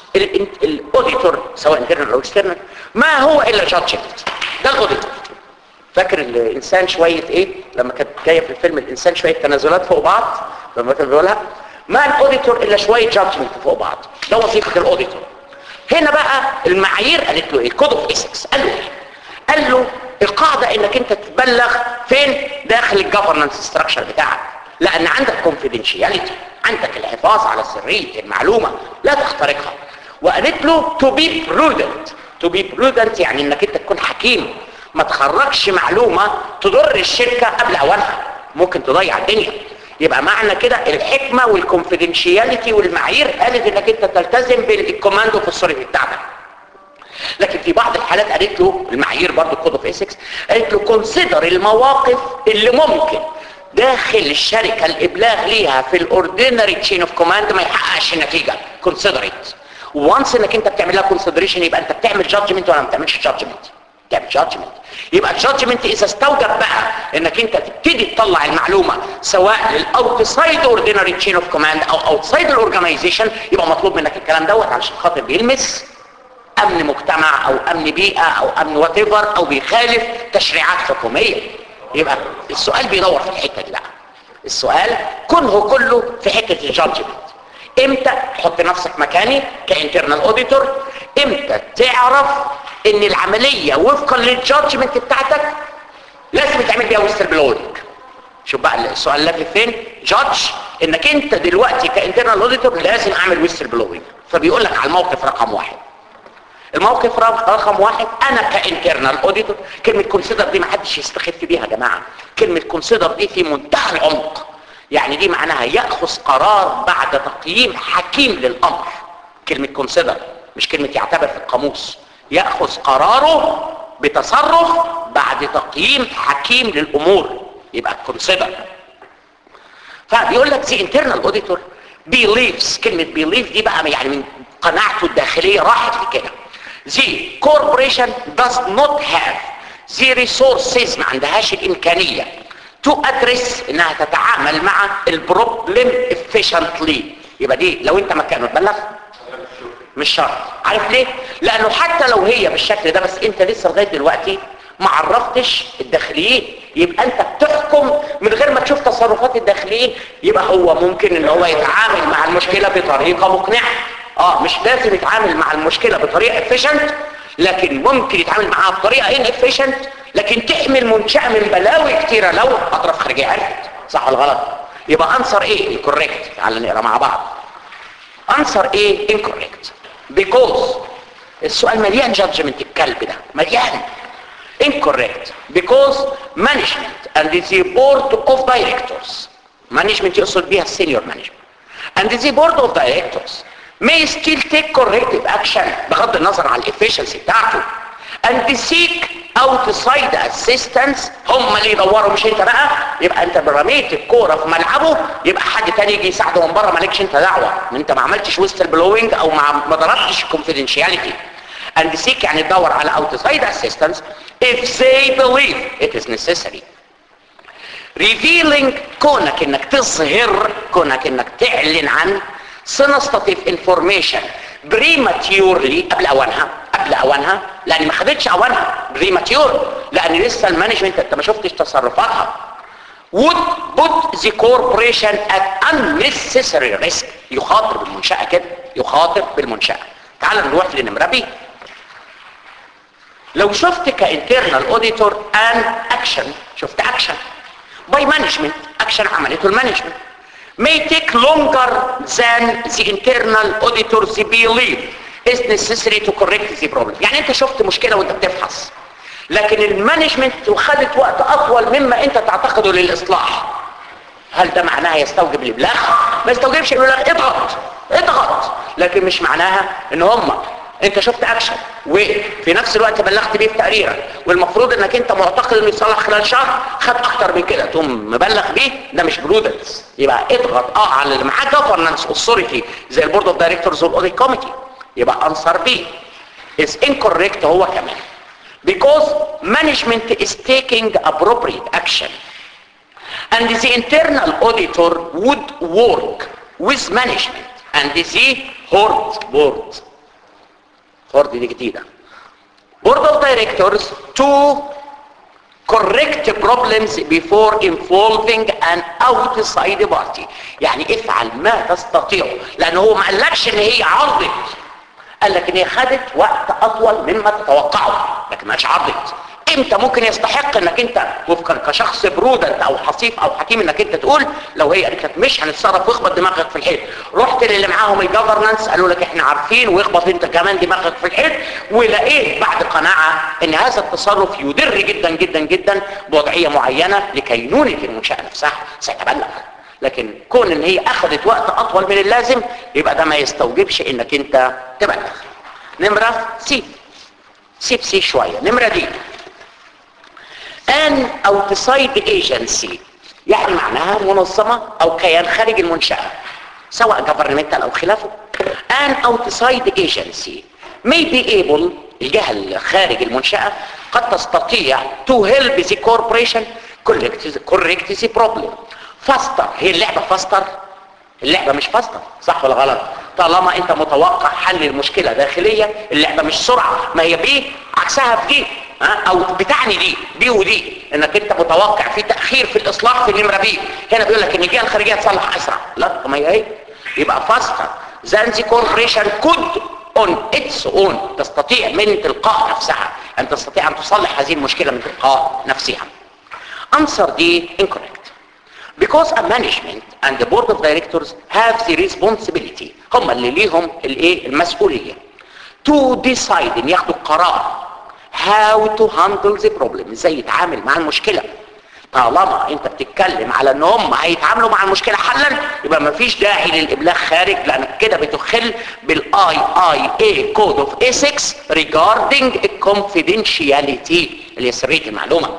الاوديتور سواء internal او external ما هو الا judgment ده الاوديتور فاكر الانسان شوية ايه لما كانت جاية في الفيلم الانسان شوية تنازلات فوق بعض لما كان بيقولها ما الاوديتور الا شوية judgment فوق بعض ده وظيفة الاوديتور هنا بقى المعايير قالت له ايه كود اوف ايثكس قال له ايه قال له القاعدة انك انت تبلغ فين داخل الجفرنس ستراكشر بتاعك لان عندك confidentiality عندك الحفاظ على سرية المعلومة لا تخترقها وقالت له to be prudent to be prudent يعني انك انت تكون حكيم ما تخرجش معلومة تضر الشركة قبل اوانها ممكن تضيع الدنيا يبقى معنى كده الحكمة والكونفيدنشياليتي والمعايير قالت انك انت تلتزم بالكوماندو في الصورة بتاعتك لكن في بعض الحالات قالت له المعايير برضو كود اوف ايثكس قالت له كونسيدر المواقف اللي ممكن داخل الشركة الابلاغ ليها في الاوردينري تشين اوف كوماند ما يحققش نتيجة كونسيدر ات وانس انك انت بتعمل لها كونسيدريشن يبقى انت بتعمل جادجمنت ولا ما بتعملش جادجمنت تعمل جادجمنت يبقى الجادجمنت اذا استوجب بقى انك انت تبتدي تطلع المعلومه سواء للاوتسايد اوردينري تشين اوف كوماند او اوتسايد الاورجنايزيشن يبقى مطلوب منك الكلام دوت علشان خاطر بيلمس امن مجتمع او امن بيئة او امن واتيفر او بيخالف تشريعات حكومية يبقى السؤال بيدور في الحتة دي بقى السؤال كله كله في حتة الجادجمنت امتى تحط نفسك مكاني كانترنال اوديتور امتى تعرف ان العملية وفقا للجادجمنت بتاعتك لازم تعمل بيها ويستر بلوينج شوف بقى السؤال لافف فين جادج انك انت دلوقتي كانترنال اوديتور لازم اعمل ويستر بلوينج فبيقول لك على الموقف رقم واحد الموقف رقم واحد انا كانترنال اوديتور كلمة كونسيدر دي ما حدش يستخف بيها يا جماعة كلمة كونسيدر دي في منتهى العمق يعني دي معناها يأخذ قرار بعد تقييم حكيم للامر كلمة كونسيدر مش كلمة يعتبر في القاموس يأخذ قراره بتصرف بعد تقييم حكيم للامور يبقى كونسيدر فبيقول لك زي انترنال اوديتور believes كلمة believe دي بقى يعني من قناعته الداخلية راحت لكده the corporation does not have the resources ما عندهاش الامكانية to address انها تتعامل مع البروبلم efficiently يبقى دي لو انت مكانه تبلغ مش شرط عارف ليه لانه حتى لو هي بالشكل ده بس انت لسه لغايه دلوقتي ما عرفتش الداخليين يبقى انت بتحكم من غير ما تشوف تصرفات الداخليين يبقى هو ممكن ان هو يتعامل مع المشكله بطريقه مقنعه اه مش لازم يتعامل مع المشكله بطريقه efficient لكن ممكن يتعامل معاها بطريقه inefficient لكن تحمل منشأة من بلاوي كتيرة لو اطراف خارجيه عرفت صح ولا غلط يبقى انصر ايه الكوريكت تعال نقرا مع بعض انصر ايه incorrect because السؤال مليان جادجمنت الكلب ده مليان incorrect because management and the board of directors management يقصد بيها السينيور management and the board of directors may still take corrective action بغض النظر عن الافشنسي بتاعته and seek اوتسايد اسيستنس هم اللي يدوروا مش انت بقى يبقى انت رميت الكوره في ملعبه يبقى حد تاني يجي يساعده من بره مالكش انت دعوه انت ما عملتش ويستل بلوينج او ما ما ضربتش كونفيدنشياليتي and seek يعني تدور على outside assistance if they believe it is necessary revealing كونك انك تظهر كونك انك تعلن عن sensitive information prematurely قبل اوانها قبل اوانها لان ما خدتش اوانها premature لان لسه المانجمنت انت ما شفتش تصرفاتها would put the corporation at unnecessary risk يخاطر بالمنشأة كده يخاطر بالمنشأة تعال نروح لنمرة بي لو شفت كانترنال اوديتور ان اكشن شفت اكشن باي مانجمنت اكشن عملته المانجمنت may take longer than the internal auditors believe is necessary to correct the problem يعني انت شفت مشكلة وانت بتفحص لكن المانجمنت وخدت وقت اطول مما انت تعتقده للاصلاح هل ده معناها يستوجب الابلاغ ما يستوجبش الابلاغ اضغط اضغط لكن مش معناها ان هم انت شفت اكشن وفي نفس الوقت بلغت بيه في تقريرك والمفروض انك انت معتقد انه يصلح خلال شهر خد اكتر من كده تقوم مبلغ بيه ده مش برودنس يبقى اضغط اه على اللي معاه جفرنس اوثوريتي زي البورد اوف دايركتورز والاوديت كوميتي يبقى انصر بيه is incorrect هو كمان because management is taking appropriate action and the internal auditor would work with management and the board board board دي جديدة board of directors to correct problems before involving an outside party يعني افعل ما تستطيع لان هو ما قالكش ان هي عرضت قال لك ان هي خدت وقت اطول مما تتوقعه لكن ماش عرضت امتى ممكن يستحق انك انت وفقا كشخص برودنت او حصيف او حكيم انك انت تقول لو هي قالت لك مش هنتصرف واخبط دماغك في الحيط رحت للي معاهم الجفرنس قالوا لك احنا عارفين واخبط انت كمان دماغك في الحيط ولقيت بعد قناعه ان هذا التصرف يدر جدا جدا جدا بوضعيه معينه لكينونه المنشاه نفسها سيتبلغ لكن كون ان هي اخذت وقت اطول من اللازم يبقى ده ما يستوجبش انك انت تبلغ نمره سي سيب سي شويه نمره دي ان outside agency يعني معناها منظمة او كيان خارج المنشأة سواء governmental او خلافه an outside agency may be able الجهة الخارج المنشأة قد تستطيع to help the corporation correct correct the problem faster هي اللعبة faster اللعبة مش فاستر صح ولا غلط طالما انت متوقع حل المشكلة داخلية اللعبة مش سرعة ما هي بي عكسها في دي ها؟ او بتعني دي دي ودي انك انت متوقع في تأخير في الاصلاح في النمرة بي هنا بيقول لك ان الجهة الخارجية تصلح اسرع لا ما هي ايه يبقى فاستر than the corporation could on its own تستطيع من تلقاء نفسها ان تستطيع ان تصلح هذه المشكلة من تلقاء نفسها answer دي incorrect because a management and the board of directors have the responsibility هم اللي ليهم الايه المسؤوليه to decide ان ياخدوا القرار how to handle the problem ازاي يتعامل مع المشكله طالما انت بتتكلم على ان هم هيتعاملوا مع المشكله حلا يبقى ما فيش داعي للابلاغ خارج لانك كده بتخل بالاي اي اي كود اوف ethics regarding confidentiality اللي هي سريه المعلومه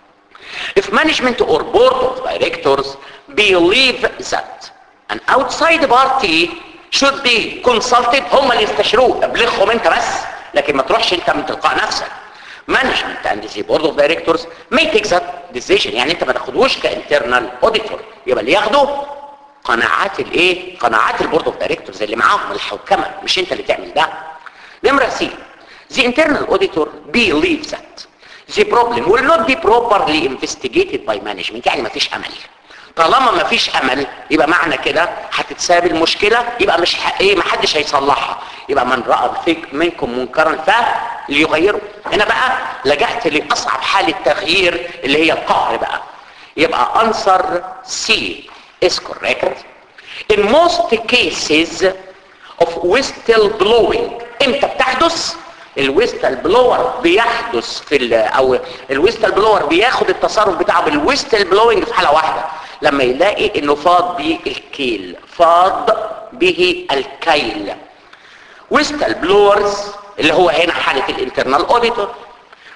If management or board of directors believe that an outside party should be consulted هم اللي يستشروه ابلغهم انت بس لكن ما تروحش انت من تلقاء نفسك management and the board of directors may take that decision يعني انت ما تاخدوش كانترنال auditor يبقى اللي ياخده قناعات الايه قناعات البورد اوف دايركتورز اللي معاهم الحكمه مش انت اللي تعمل ده نمره سي the internal auditor believes that the problem will not be properly investigated by management يعني ما فيش امل طالما ما فيش امل يبقى معنى كده هتتساب المشكله يبقى مش ح... ايه ما حدش هيصلحها يبقى من راى فيك منكم منكرا فليغيره هنا بقى لجأت لاصعب حاله تغيير اللي هي القهر بقى يبقى answer C is correct in most cases of whistle blowing امتى بتحدث الويستل بلور بيحدث في ال او الويستل بلور بياخد التصرف بتاعه بالويستل بلوينج في حاله واحده لما يلاقي انه فاض به الكيل فاض به الكيل ويستل بلورز اللي هو هنا حاله الانترنال اوديتور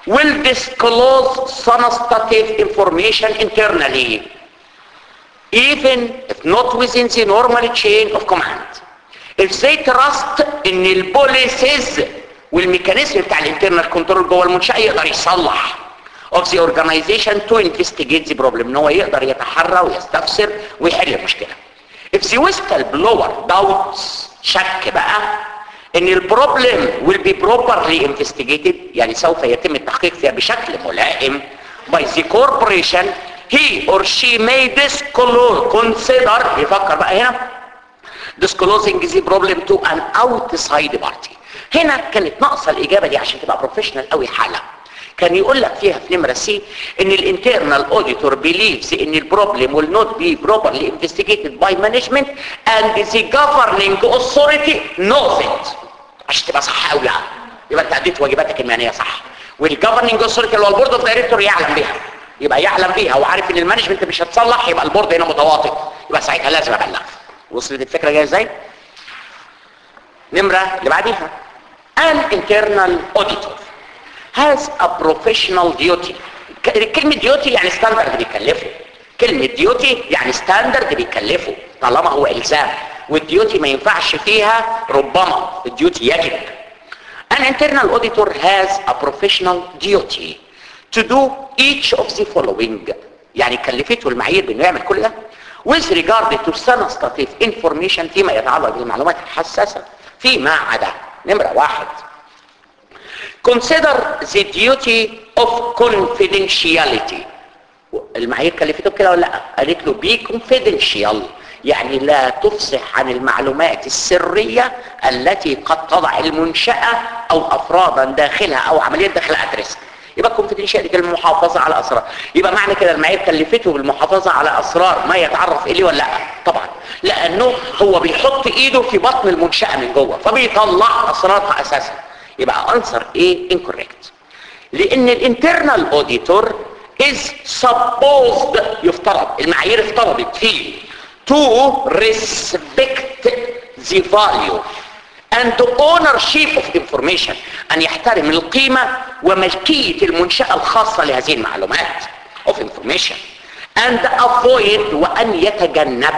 will disclose sensitive information internally even if not within the normal chain of command if they trust ان البوليسز والميكانيزم بتاع الانترنال كنترول جوه المنشاه يقدر يصلح of the organization to investigate the problem ان هو يقدر يتحرى ويستفسر ويحل المشكله if the whistleblower doubts شك بقى ان البروبلم will be properly investigated يعني سوف يتم التحقيق فيها بشكل ملائم by the corporation he or she may disclose consider يفكر بقى هنا disclosing the problem to an outside party هنا كانت ناقصه الاجابه دي عشان تبقى بروفيشنال قوي حاله كان يقول لك فيها في نمره سي ان الانترنال اوديتور believes ان البروبلم will not be properly investigated by management and the governing authority knows it عشان تبقى صح قوي يعني يبقى انت اديت واجباتك المهنيه صح والجفرننج authority اللي هو البورد اوف دايركتور يعلم بيها يبقى يعلم بيها وعارف ان المانجمنت مش هتصلح يبقى البورد هنا متواطئ يبقى ساعتها لازم ابلغ وصلت الفكره جايه ازاي نمره اللي بعديها an internal auditor has a professional duty ك- كلمة duty يعني ستاندرد بيكلفه كلمة duty يعني ستاندرد بيكلفه طالما هو إلزام والديوتي ما ينفعش فيها ربما الديوتي يجب An internal auditor has a professional duty to do each of the following يعني كلفته المعايير بانه يعمل كل ده with regard to sensitive information فيما يتعلق بالمعلومات الحساسة فيما عدا نمرة واحد consider the duty of confidentiality المعايير كلفته كده ولا لا قالت له be confidential يعني لا تفصح عن المعلومات السرية التي قد تضع المنشأة او افرادا داخلها او عمليات داخلها ادرس يبقى confidentiality المحافظة على اسرار يبقى معنى كده المعايير كلفته بالمحافظة على اسرار ما يتعرف اليه ولا لا طبعا لانه هو بيحط ايده في بطن المنشأة من جوه فبيطلع اسرارها اساسا يبقى انسر ايه incorrect لان الانترنال اوديتور is supposed يفترض المعايير افترضت فيه to respect the value and the ownership of information ان يحترم القيمة وملكية المنشأة الخاصة لهذه المعلومات of information and avoid وان يتجنب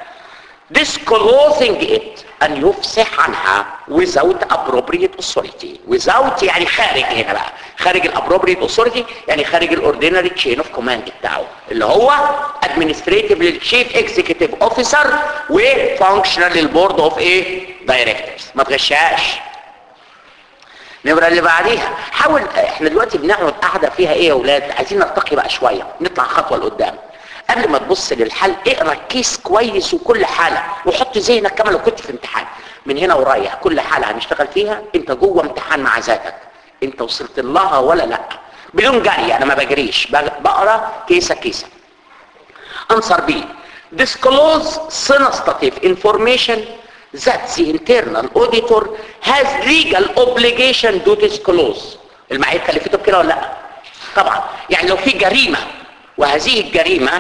disclosing it ان يفصح عنها without appropriate authority without يعني خارج هنا بقى خارج الابروبريت authority يعني خارج الاوردينري تشين اوف كوماند بتاعه اللي هو administrative للشيف اكزيكتيف اوفيسر وفانكشنال للبورد اوف ايه دايركتورز ما تغشاش النمرة اللي بعديها حاول احنا دلوقتي بنقعد قاعدة فيها ايه يا اولاد عايزين نرتقي بقى شوية نطلع خطوة لقدام قبل ما تبص للحل اقرا الكيس كويس وكل حالة وحط ذهنك كما لو كنت في امتحان من هنا ورايح كل حالة هنشتغل فيها انت جوه امتحان مع ذاتك انت وصلت لها ولا لا بدون جري انا ما بجريش بقرا كيسة كيسة answer B disclose sensitive information that the internal auditor has legal obligation to disclose المعايير كلفته بكده ولا لا طبعا يعني لو في جريمة وهذه الجريمة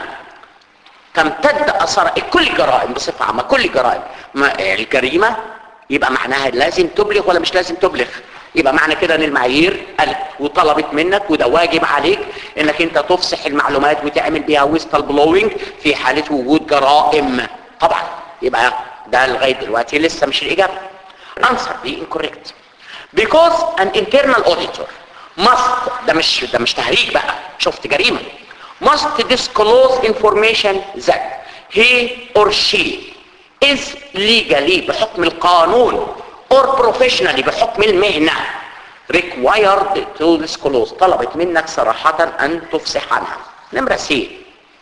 تمتد اثر كل الجرائم بصفة عامة كل الجرائم ما الجريمة يبقى معناها لازم تبلغ ولا مش لازم تبلغ يبقى معنى كده ان المعايير قالت وطلبت منك وده واجب عليك انك انت تفصح المعلومات وتعمل بيها ويستال بلوينج في حالة وجود جرائم طبعا يبقى ده لغاية دلوقتي لسه مش الاجابة answer be incorrect because an internal auditor must ده مش ده مش تهريج بقى شفت جريمة must disclose information that he or she is legally بحكم القانون or professionally بحكم المهنة required to disclose طلبت منك صراحة أن تفصح عنها نمرة سي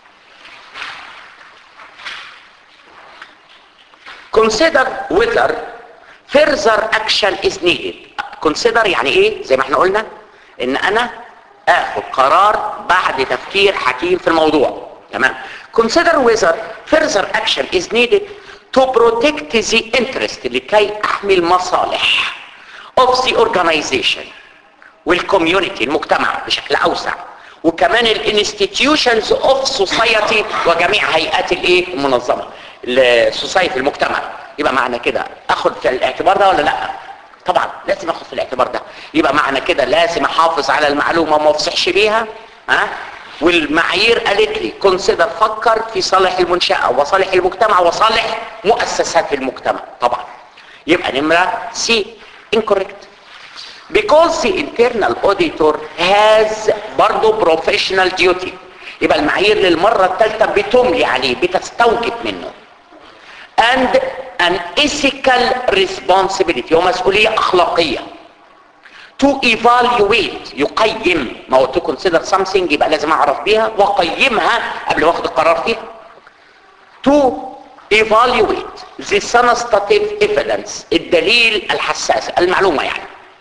consider whether further action is needed consider يعني ايه زي ما احنا قلنا ان انا اخد قرار بعد تفكير حكيم في الموضوع تمام consider whether further action is needed to protect the interest لكي احمي المصالح of the organization والcommunity المجتمع بشكل اوسع وكمان الانستتيوشنز اوف سوسايتي وجميع هيئات الايه المنظمه السوسايتي المجتمع يبقى معنى كده اخد في الاعتبار ده ولا لا طبعا لازم اخد في الاعتبار ده يبقى معنى كده لازم احافظ على المعلومه وما افصحش بيها ها والمعايير قالت لي كونسيدر فكر في صالح المنشاه وصالح المجتمع وصالح مؤسسات المجتمع طبعا يبقى نمره سي incorrect because the internal auditor has برضه professional duty يبقى المعايير للمرة الثالثة بتملي عليه بتستوجب منه and an ethical responsibility هو مسؤولية أخلاقية to evaluate يقيم ما هو to consider something يبقى لازم أعرف بيها وأقيمها قبل ما أخذ القرار فيها to evaluate the sensitive evidence الدليل الحساس المعلومة يعني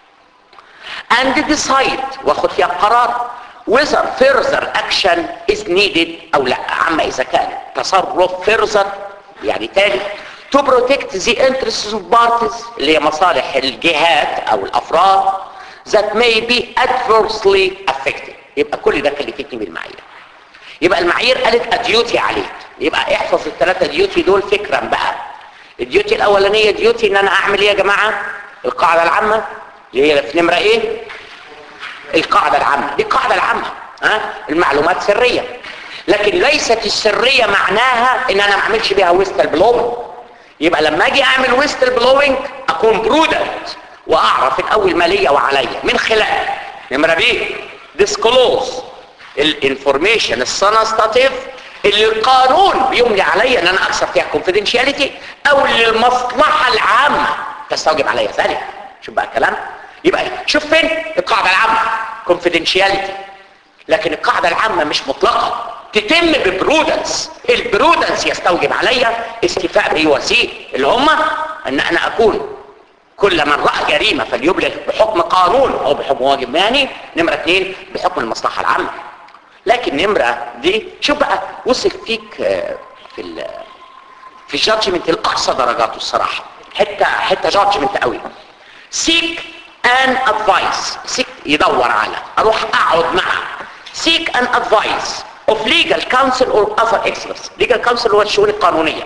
and decide واخد فيها قرار whether further action is needed او لا عما اذا كان تصرف further يعني تاني to protect the interests of parties اللي هي مصالح الجهات او الافراد that may be adversely affected يبقى كل ده كلفتني بالمعايير يبقى المعايير قالت اديوتي عليك يبقى احفظ الثلاثه ديوتي دول فكرا بقى الديوتي الاولانيه ديوتي ان انا اعمل ايه يا جماعه القاعده العامه اللي هي في نمره ايه القاعدة العامة دي القاعدة العامة ها المعلومات سرية لكن ليست السرية معناها ان انا ما اعملش بيها ويستل بلوينج يبقى لما اجي اعمل ويستل بلوينج اكون برودنت واعرف الاول ما ليا وعليا من خلال نمرة بي ديسكلوز الانفورميشن السنستاتيف اللي القانون بيملي عليا ان انا اكسر فيها كونفيدنشياليتي او اللي المصلحة العامة تستوجب عليا ذلك شوف بقى الكلام يبقى شوف فين القاعدة العامة confidentiality لكن القاعدة العامة مش مطلقة تتم ببرودنس البرودنس يستوجب عليا استيفاء بيواسيه اللي هم ان انا اكون كل من رأى جريمة فليبلغ بحكم قانون او بحكم واجب مهني نمرة اثنين بحكم المصلحة العامة لكن نمرة دي شوف بقى وصل فيك آه، في ال في الجادجمنت الاقصى درجاته الصراحة حتة حتة جادجمنت قوي seek an advice seek يدور على اروح اقعد معه seek an advice of legal counsel or other experts legal counsel هو الشؤون القانونية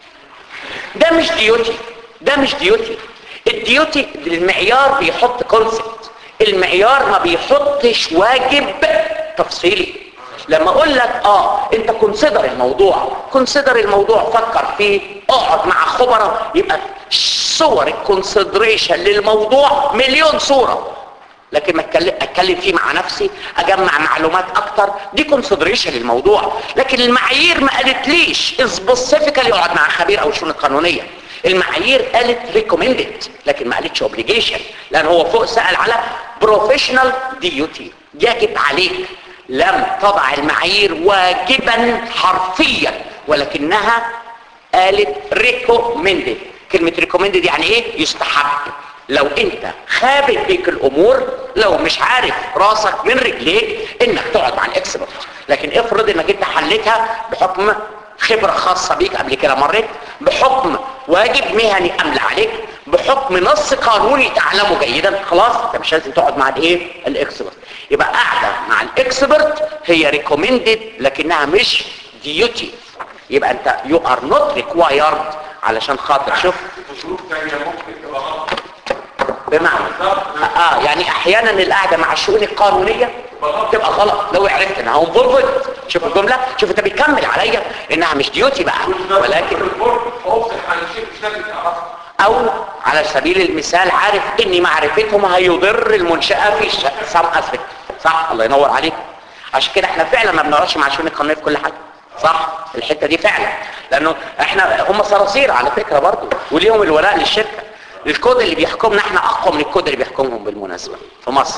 ده مش ديوتي ده مش ديوتي الديوتي المعيار بيحط كونسبت المعيار ما بيحطش واجب تفصيلي لما اقول لك اه انت كونسيدر الموضوع كونسيدر الموضوع فكر فيه اقعد مع خبراء يبقى صور الكونسيدريشن للموضوع مليون صورة لكن ما اتكلم اتكلم فيه مع نفسي اجمع معلومات اكتر دي كونسيدريشن للموضوع لكن المعايير ما قالتليش سبيسيفيكالي اقعد مع خبير او الشؤون القانونيه المعايير قالت ريكومندد لكن ما قالتش اوبليجيشن لان هو فوق سال على بروفيشنال ديوتي يجب عليك لم تضع المعايير واجبا حرفيا ولكنها قالت ريكومندد كلمة ريكومندد يعني ايه يستحب لو انت خابت بيك الامور لو مش عارف راسك من رجليك انك تقعد مع الاكسبرت لكن افرض انك انت حلتها بحكم خبرة خاصة بيك قبل كده مريت بحكم واجب مهني املى عليك بحكم نص قانوني تعلمه جيدا خلاص انت مش لازم تقعد مع الايه الاكسبرت يبقى قاعدة مع الاكسبرت هي ريكومندد لكنها مش ديوتي يبقى انت يو ار نوت ريكوايرد علشان خاطر شوف ظروف ثانيه ممكن تبقى غلط بمعنى اه يعني احيانا القعده مع الشؤون القانونيه تبقى غلط لو عرفت انها انفولفد شوف الجمله شوف انت بتكمل عليا انها مش ديوتي بقى ولكن اوصل عن شيء مش لازم تعرفه او على سبيل المثال عارف ان معرفتهم هيضر المنشاه في سام اسبكت صح الله ينور عليك عشان كده احنا فعلا ما بنقراش مع الشؤون القانونيه في كل حاجه صح الحته دي فعلا لانه احنا هم صراصير على فكره برضو وليهم الولاء للشركه الكود اللي بيحكمنا احنا اقوى من الكود اللي بيحكمهم بالمناسبه في مصر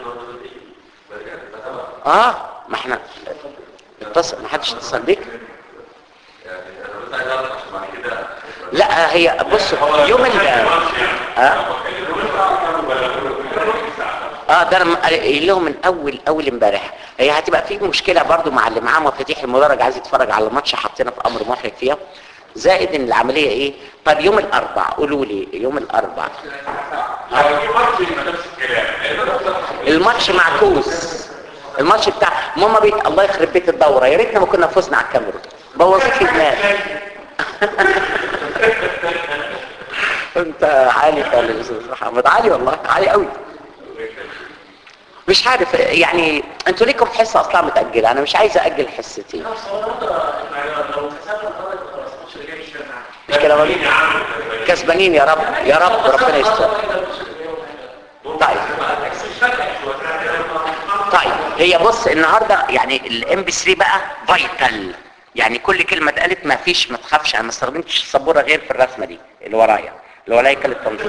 اه ما احنا اتصل ما حدش اتصل بيك يعني انا بس عايز اعرف عشان بعد كده لا هي بص يوم ال اه اه ده انا قايل لهم من اول اول امبارح هي هتبقى في مشكله برضو مع اللي معاه مفاتيح المدرج عايز يتفرج على الماتش حاطينها في امر محرج فيها زائد ان العمليه ايه طب يوم الاربع قولوا لي يوم الاربع لو في ماتش يبقى نفس الكلام يعني ده نفس الماتش معكوس الماتش بتاع ماما بيت الله يخرب بيت الدوره يا ريتنا ما كنا فزنا على الكاميرون بوظت لي دماغي انت عالي خالص يا استاذ محمد عالي والله عالي قوي مش عارف يعني انتوا ليكم حصه اصلا متاجله انا مش عايز اجل حصتين مش كده بقى كسبانين يا رب يا رب ربنا يستر طيب طيب هي بص النهارده يعني الام بي 3 بقى فايتال يعني كل كلمه اتقالت ما فيش ما تخافش انا ما استخدمتش السبوره غير في الرسمه دي اللي ورايا اللي ورايا كانت التنظيم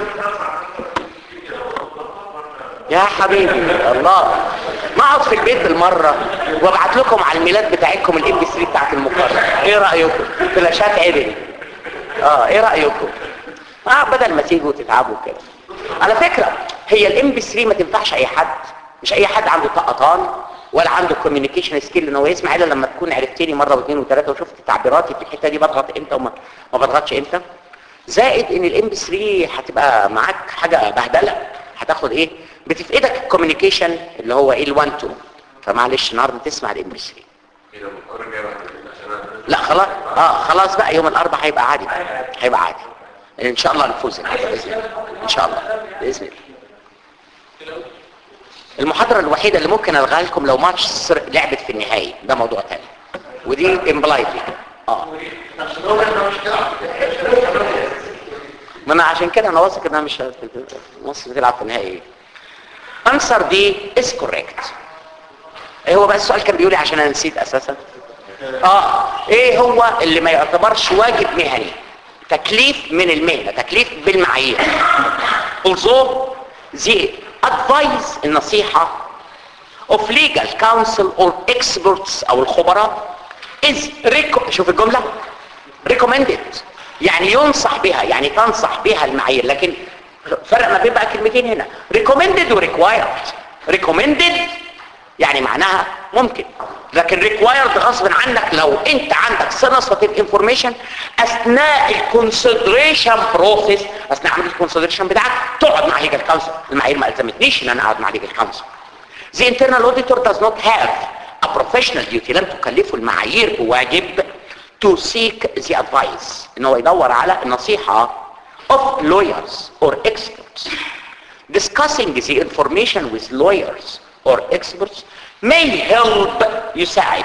يا حبيبي الله ما اقعد في البيت بالمره وابعت لكم على الميلاد بتاعتكم الام بي 3 بتاعت المقرر ايه رايكم فلاشات عدل اه ايه رايكم اه بدل ما تيجوا تتعبوا كده على فكره هي الام بي 3 ما تنفعش اي حد مش اي حد عنده طقطان ولا عنده كوميونيكيشن سكيل ان هو يسمع الا لما تكون عرفتني مره واثنين وثلاثه وشفت تعبيراتي في الحته دي بضغط امتى وما ما بضغطش امتى زائد ان الام بي 3 هتبقى معاك حاجه بهدله هتاخد ايه بتفقدك الكوميونيكيشن اللي هو ايه ال1 2 فمعلش النهارده تسمع الام بي 3 لا خلاص اه خلاص بقى يوم الاربعاء هيبقى عادي بقى هيبقى عادي ان شاء الله نفوز النهارده باذن الله ان شاء الله باذن الله المحاضرة الوحيدة اللي ممكن الغيها لكم لو ماتش لعبت في النهائي ده موضوع تاني ودي امبلايتي اه ما انا عشان كده انا واثق انها مش مصر بتلعب في النهائي انسر دي از كوريكت ايه هو بقى السؤال كان بيقول لي عشان انا نسيت اساسا اه ايه هو اللي ما يعتبرش واجب مهني تكليف من المهنة تكليف بالمعايير although the advice النصيحة of legal counsel or experts او الخبراء is reco- شوف الجملة recommended يعني ينصح بها يعني تنصح بها المعايير لكن فرق ما بين بقى كلمتين هنا recommended و required recommended يعني معناها ممكن لكن required غصب عنك لو انت عندك sensitive information اثناء الكونسيدريشن بروسيس اثناء عمليه الكونسيدريشن بتاعك تقعد مع ليجل كونسل المعايير ما الزمتنيش ان انا اقعد مع ليجل كونسل The internal auditor does not have a professional duty لم تكلفه المعايير بواجب to seek the advice ان هو يدور على النصيحة of lawyers or experts discussing the information with lawyers or experts may help يساعد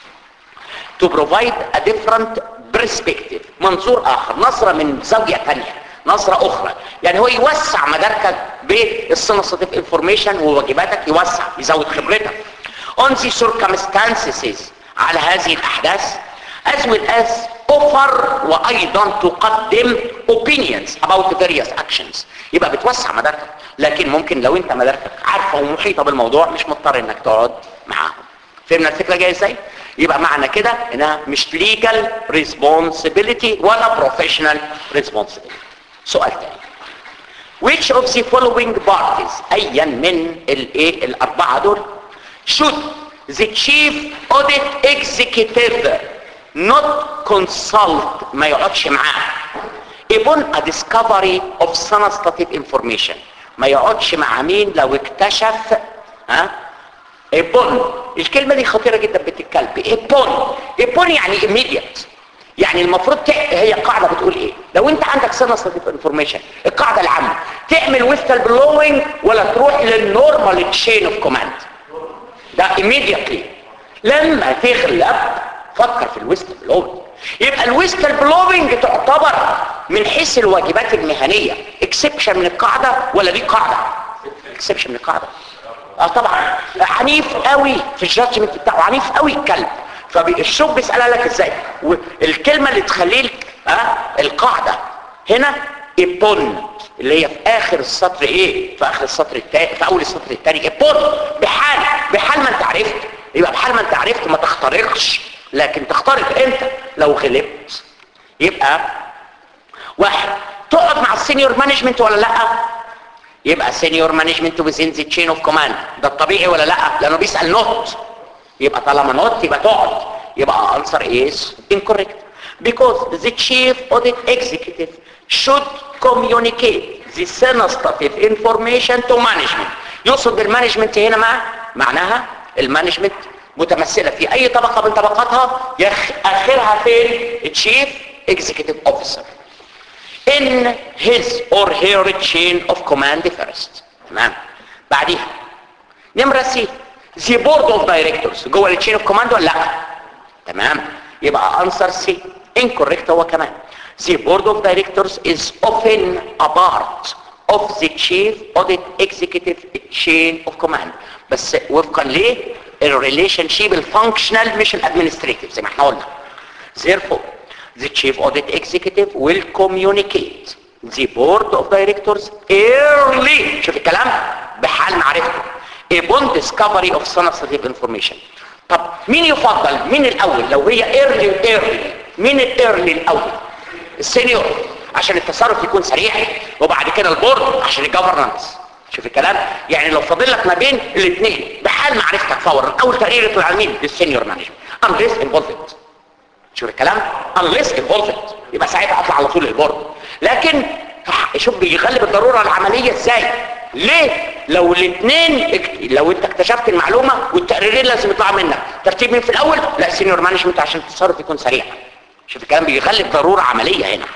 to provide a different perspective منظور اخر نظرة من زاوية تانية نظرة اخرى يعني هو يوسع مداركك بالسنسيتيف انفورميشن وواجباتك يوسع يزود خبرتك on the circumstances على هذه الاحداث as well as offer وايضا تقدم opinions about various actions يبقى بتوسع مداركك لكن ممكن لو انت مداركك عارفه ومحيطه بالموضوع مش مضطر انك تقعد معاهم فهمنا الفكره جايه ازاي يبقى معنى كده انها مش legal responsibility ولا professional responsibility سؤال تاني which of the following parties ايا من الايه الاربعه دول should the chief audit executive not consult ما يقعدش معاه upon a discovery of sensitive information ما يقعدش مع مين لو اكتشف ها upon الكلمه دي خطيره جدا بتتكلم upon upon يعني immediate يعني المفروض ت... هي قاعده بتقول ايه لو انت عندك sensitive انفورميشن القاعده العامه تعمل ويستل بلوينج ولا تروح للنورمال تشين اوف كوماند ده immediately لما تغلب فكر في الويستل بلوينج يبقى الويستل بلوينج تعتبر من حيث الواجبات المهنيه اكسبشن من القاعده ولا دي قاعده اكسبشن من القاعده اه طبعا عنيف قوي في الجادجمنت بتاعه عنيف قوي الكلب فالشوب بيسالها لك ازاي والكلمه اللي تخلي لك اه القاعده هنا ابون اللي هي في اخر السطر ايه في اخر السطر الثاني في اول السطر الثاني ابون بحال بحال ما انت عرفت يبقى بحال ما انت عرفت ما تخترقش لكن تخترق انت لو غلبت يبقى واحد تقعد مع السينيور مانجمنت ولا لا يبقى سينيور مانجمنت within the chain of command ده الطبيعي ولا لا لانه بيسال نوت يبقى طالما نوت يبقى تقعد يبقى answer is incorrect because the chief audit executive should communicate the sensitive information to management يقصد بالمانجمنت هنا مع معناها المانجمنت متمثلة في اي طبقة من طبقاتها يخ... اخرها فين الشيف executive officer in his or her chain of command first تمام بعديها نمرة سي the board of directors جوه التشين اوف كوماند ولا لا تمام يبقى answer سي incorrect هو كمان the board of directors is often a part of the chief audit executive chain of command بس وفقا ليه الريليشن شيب الفانكشنال مش الادمنستريتيف زي ما احنا قلنا therefore the chief audit executive will communicate the board of directors early شوف الكلام بحال معرفته upon discovery of sensitive information طب مين يفضل مين الاول لو هي early early مين الايرلي الاول السينيور عشان التصرف يكون سريع وبعد كده البورد عشان الجفرنس شوف الكلام يعني لو فاضل لك ما بين الاثنين بحال معرفتك فورا اول تقرير يطلع على مين للسينيور مانجمنت unless involved شوف الكلام unless involved يبقى ساعتها اطلع على طول للبورد لكن شوف بيغلب الضروره العمليه ازاي ليه لو الاثنين لو انت اكتشفت المعلومه والتقريرين لازم يطلعوا منك ترتيب مين في الاول لا سينيور مانجمنت عشان التصرف يكون سريع شوف الكلام بيغلب ضروره عمليه هنا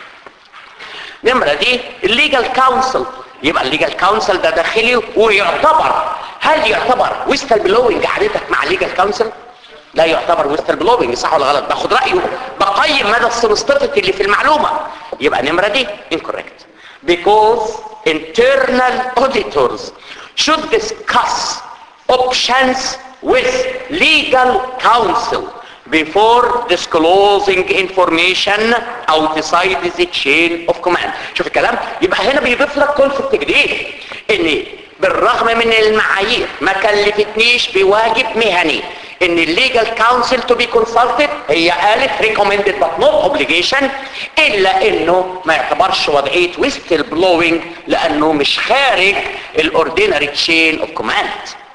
نمرة دي الليجال كونسل يبقى الليجال كونسل ده داخلي ويعتبر هل يعتبر ويستل بلوينج حضرتك مع الليجال كونسل لا يعتبر ويستل بلوينج صح ولا غلط باخد رايه بقيم مدى السنستيفيتي اللي في المعلومه يبقى نمرة دي incorrect because internal auditors should discuss options with legal counsel before disclosing information outside the chain of command شوف الكلام يبقى هنا بيضيف لك كونسبت جديد ان بالرغم من المعايير ما كلفتنيش بواجب مهني ان الليجال كونسل تو بي كونسلتد هي قالت ريكومندد بات نوت اوبليجيشن الا انه ما يعتبرش وضعيه ويستل بلوينج لانه مش خارج الاوردينري تشين اوف كوماند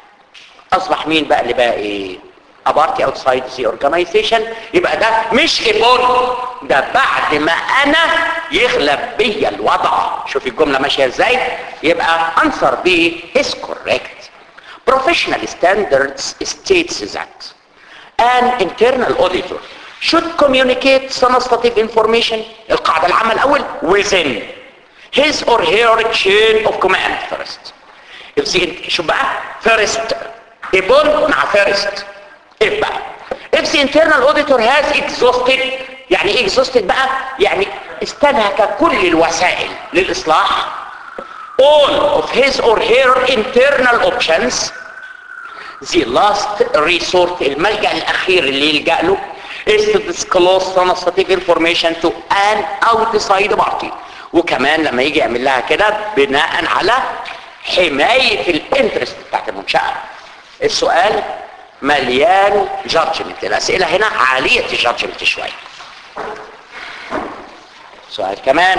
اصبح مين بقى اللي بقى ايه a party outside the organization يبقى ده مش ايبون ده بعد ما انا يغلب بيا الوضع شوف الجملة ماشية ازاي يبقى answer B is correct professional standards states that an internal auditor should communicate sensitive information القاعدة العامة الاول within his or her chain of command first if the, شوف بقى first ايبون مع first if بقى if the internal auditor has exhausted يعني ايه exhausted بقى يعني استنهك كل الوسائل للإصلاح all of his or her internal options the last resort الملجأ الأخير اللي يلجأ له is to disclose sensitive information to an outside party وكمان لما يجي يعمل لها كده بناء على حماية الانترست بتاعت المنشأة السؤال مليان جادجمنت الاسئله هنا عاليه الجادجمنت شويه سؤال كمان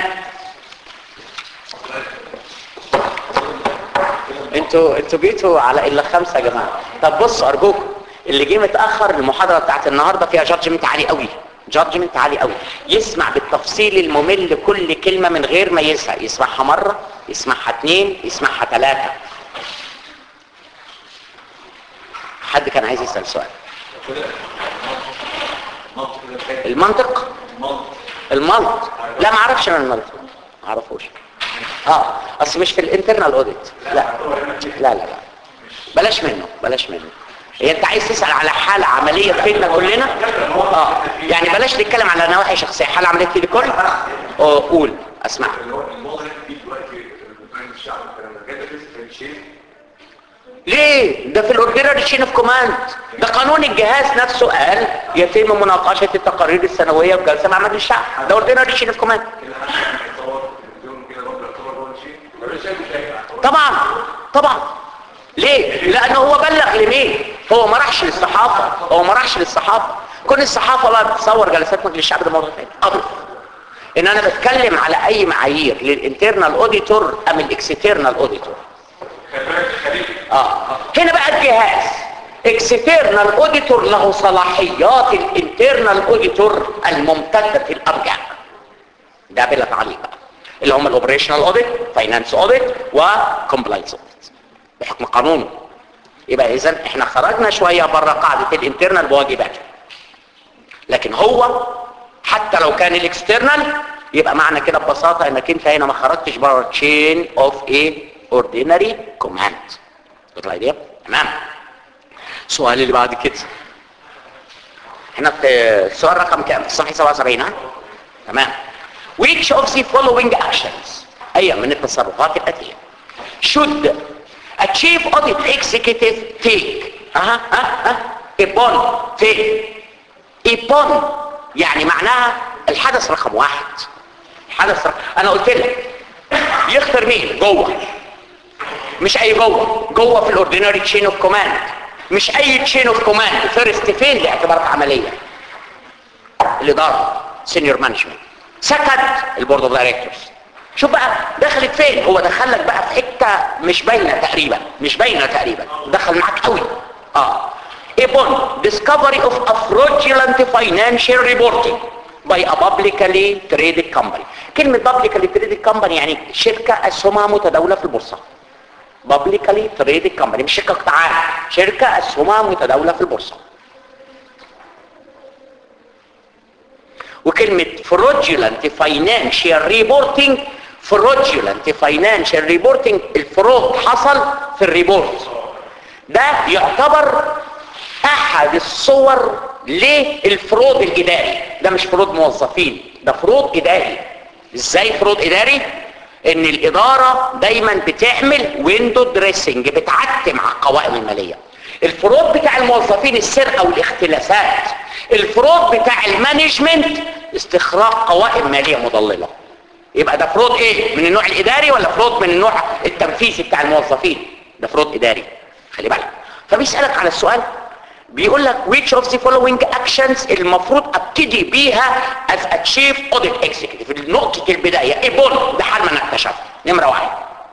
انتوا انتوا جيتوا على الا خمسه يا جماعه طب بصوا ارجوكم اللي جه متاخر المحاضره بتاعت النهارده فيها جادجمنت عالي قوي جادجمنت عالي قوي يسمع بالتفصيل الممل كل كلمه من غير ما يزهق يسمعها مره يسمعها اتنين يسمعها ثلاثه حد كان عايز يسأل سؤال المنطق المنطق لا ما اعرفش انا المنطق ما اعرفوش اه اصل مش في الانترنال اوديت لا لا لا لا بلاش منه بلاش منه هي انت عايز تسال على حاله عمليه فينا كلنا اه يعني بلاش نتكلم على نواحي شخصيه حاله عمليه في الكل اه قول اسمع ليه ده في الاوردينري تشين اوف كوماند ده قانون الجهاز نفسه قال يتم مناقشه التقارير السنويه في جلسه مع مجلس الشعب ده اوردينري تشين اوف كوماند طبعا طبعا ليه لانه هو بلغ لمين هو ما راحش للصحافه هو ما راحش للصحافه كل الصحافه بقى بتصور جلسات مجلس الشعب ده موضوع ثاني اضرب ان انا بتكلم على اي معايير للانترنال اوديتور ام الاكسترنال اوديتور اه هنا بقى الجهاز اكسترنال اوديتور له صلاحيات الانترنال اوديتور الممتده الارجع ده بلا تعليق بقى اللي هم الاوبريشنال اوديت فاينانس اوديت وكومبلاينس اوديت بحكم قانونه يبقى اذا احنا خرجنا شويه بره قاعده الانترنال بواجباته لكن هو حتى لو كان الاكسترنال يبقى معنى كده ببساطة انك انت هنا ما خرجتش بره تشين اوف ايه اوردينري كوماند تطلع دي تمام السؤال اللي بعد كده احنا في السؤال رقم كام في الصفحة 77 ها تمام which of the following actions اي من التصرفات الاتية should a chief audit executive take اها ها ها upon take upon يعني معناها الحدث رقم واحد الحدث رقم انا قلت لك يختار مين جوه مش اي جوه جوه في الاوردينري تشين اوف كوماند مش اي تشين اوف كوماند فيرست فين لاعتبارات عمليه الاداره سينيور مانجمنت سكند البورد اوف دايركتورز شوف بقى دخلت فين هو دخلك بقى في حته مش باينه تقريبا مش باينه تقريبا دخل معاك قوي اه upon discovery of a fraudulent financial reporting by a publicly traded company كلمة publicly traded company يعني شركة أسهمها متداولة في البورصة publicly traded company مش شركة قطاعات شركة أسهمها متداولة في البورصة وكلمة fraudulent financial reporting fraudulent financial reporting الفرود حصل في الريبورت ده يعتبر احد الصور للفروض الاداري ده مش فروض موظفين ده فروض اداري ازاي فروض اداري ان الاداره دايما بتعمل ويندو دريسنج بتعتم على القوائم الماليه الفروض بتاع الموظفين السرقه والاختلاسات الفروض بتاع المانجمنت استخراج قوائم ماليه مضلله يبقى ده فروض ايه من النوع الاداري ولا فروض من النوع التنفيذي بتاع الموظفين ده فروض اداري خلي بالك فبيسالك على السؤال بيقول لك which of the following actions المفروض ابتدي بيها as a chief audit executive نقطة البداية ايبون ده حال ما انا اكتشفت نمرة واحد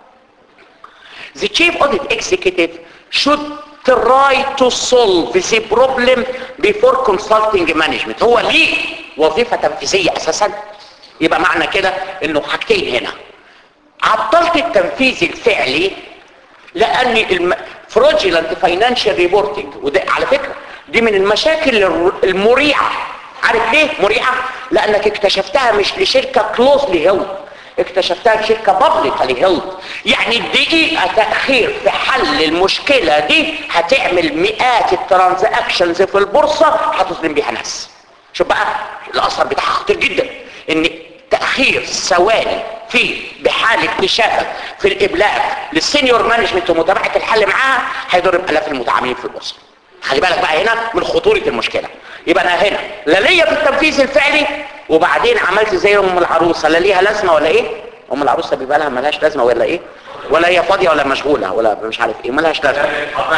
the chief audit executive should try to solve the problem before consulting management هو ليه وظيفة تنفيذية اساسا يبقى معنى كده انه حاجتين هنا عطلت التنفيذ الفعلي لان الم... fraudulent financial reporting وده على فكرة دي من المشاكل المريعة عارف ليه مريعة لانك اكتشفتها مش لشركة closely held اكتشفتها لشركة publicly held يعني الدقيقة تأخير في حل المشكلة دي هتعمل مئات الترانزاكشنز في البورصة هتظلم بيها ناس شوف بقى الاثر بتاعها خطير جدا ان تأخير ثواني في بحال اكتشافك في الابلاغ للسينيور مانجمنت ومتابعه الحل معاها هيضر بالاف المتعاملين في البورصه خلي بالك بقى هنا من خطوره المشكله يبقى انا هنا لا ليا في التنفيذ الفعلي وبعدين عملت زي ام العروسه لا ليها لازمه ولا ايه ام العروسه بيبقى لها ملهاش لازمه ولا ايه ولا هي فاضيه ولا مشغوله ولا مش عارف ايه ملهاش لازمه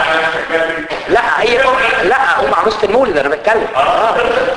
لا هي لا ام عروسه المولد انا بتكلم آه.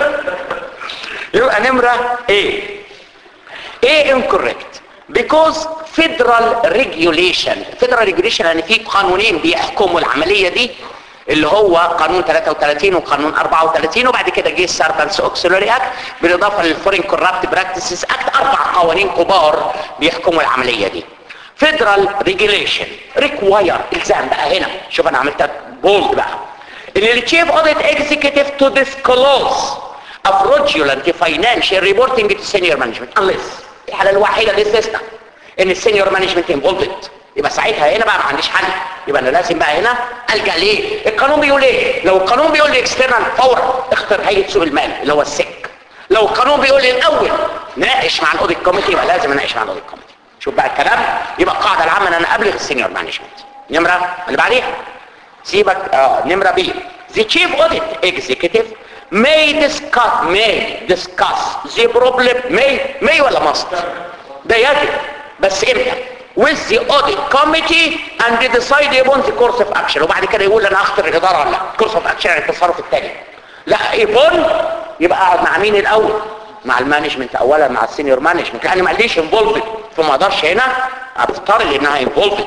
يبقى نمره ايه ايه incorrect because federal regulation federal regulation يعني في قانونين بيحكموا العملية دي اللي هو قانون 33 وقانون 34 وبعد كده جه الساربنس اوكسيلوري اكت بالاضافه للفورين كورابت براكتسز اكت اربع قوانين كبار بيحكموا العمليه دي فيدرال ريجوليشن ريكواير الزام بقى هنا شوف انا عملتها بولد بقى ان التشيف اوديت اكزيكتيف تو ديسكلوز a fraudulent financial reporting to senior management unless الحاله الوحيده للاستثناء ان السينيور مانجمنت انفولد يبقى ساعتها هنا بقى ما عنديش حل يبقى انا لازم بقى هنا الجا ليه القانون بيقول ايه لو القانون بيقول لي اكسترنال فورا اختر هيئه سوق المال اللي هو السك لو القانون بيقول لي الاول ناقش مع الاوديت كوميتي يبقى لازم اناقش مع الاوديت كوميتي شوف بقى الكلام يبقى القاعده العامه ان انا ابلغ السينيور مانجمنت نمره اللي بعديها سيبك اه نمره بي the chief audit executive may discuss may discuss the problem may may ولا must ده يجب بس امتى with the audit committee and decide upon the course of action وبعد كده يقول انا اختار الاداره ولا لا course of action يعني التصرف الثاني لا upon يبقى اقعد مع مين الاول مع المانجمنت اولا مع السينيور مانجمنت لان ما قاليش انفولفد فما اقدرش هنا افترض انها انفولفد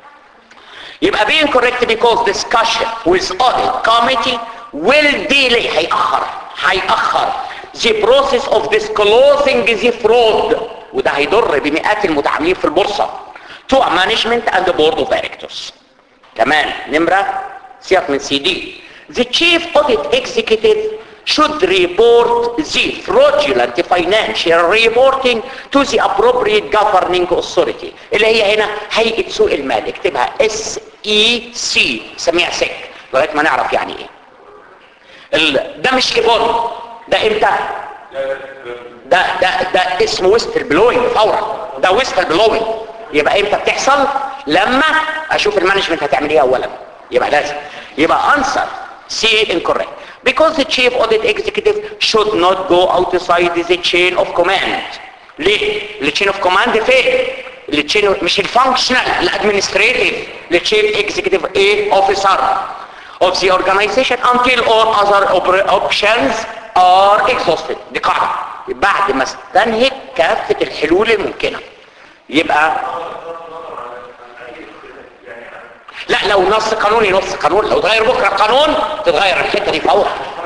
يبقى being correct because discussion with audit committee will delay هيأخر هيأخر the process of disclosing the fraud وده هيضر بمئات المتعاملين في البورصة to a management and the board of directors كمان نمرة سياق من سي دي the chief audit executive should report the fraudulent financial reporting to the appropriate governing authority اللي هي هنا هيئة سوق المال اكتبها اس اي سي سميها سك لغايه ما نعرف يعني ايه ال... ده مش ايبون ده امتى ده ده ده اسمه ويستل بلوينج فورا ده ويستل بلوينج يبقى امتى بتحصل لما اشوف المانجمنت هتعمل ايه اولا يبقى لازم يبقى answer C incorrect because the chief audit executive should not go outside the chain of command ليه؟ التشين اوف كوماند فين؟ التشين مش الفانكشنال الادمنستريتيف التشيف اكزيكتيف ايه اوفيسر of the organization until all other op- options are exhausted دي قاعدة بعد ما استنهك كافة الحلول الممكنة يبقى لا لو نص قانوني نص قانون لو تغير بكرة القانون تتغير الحتة دي فورا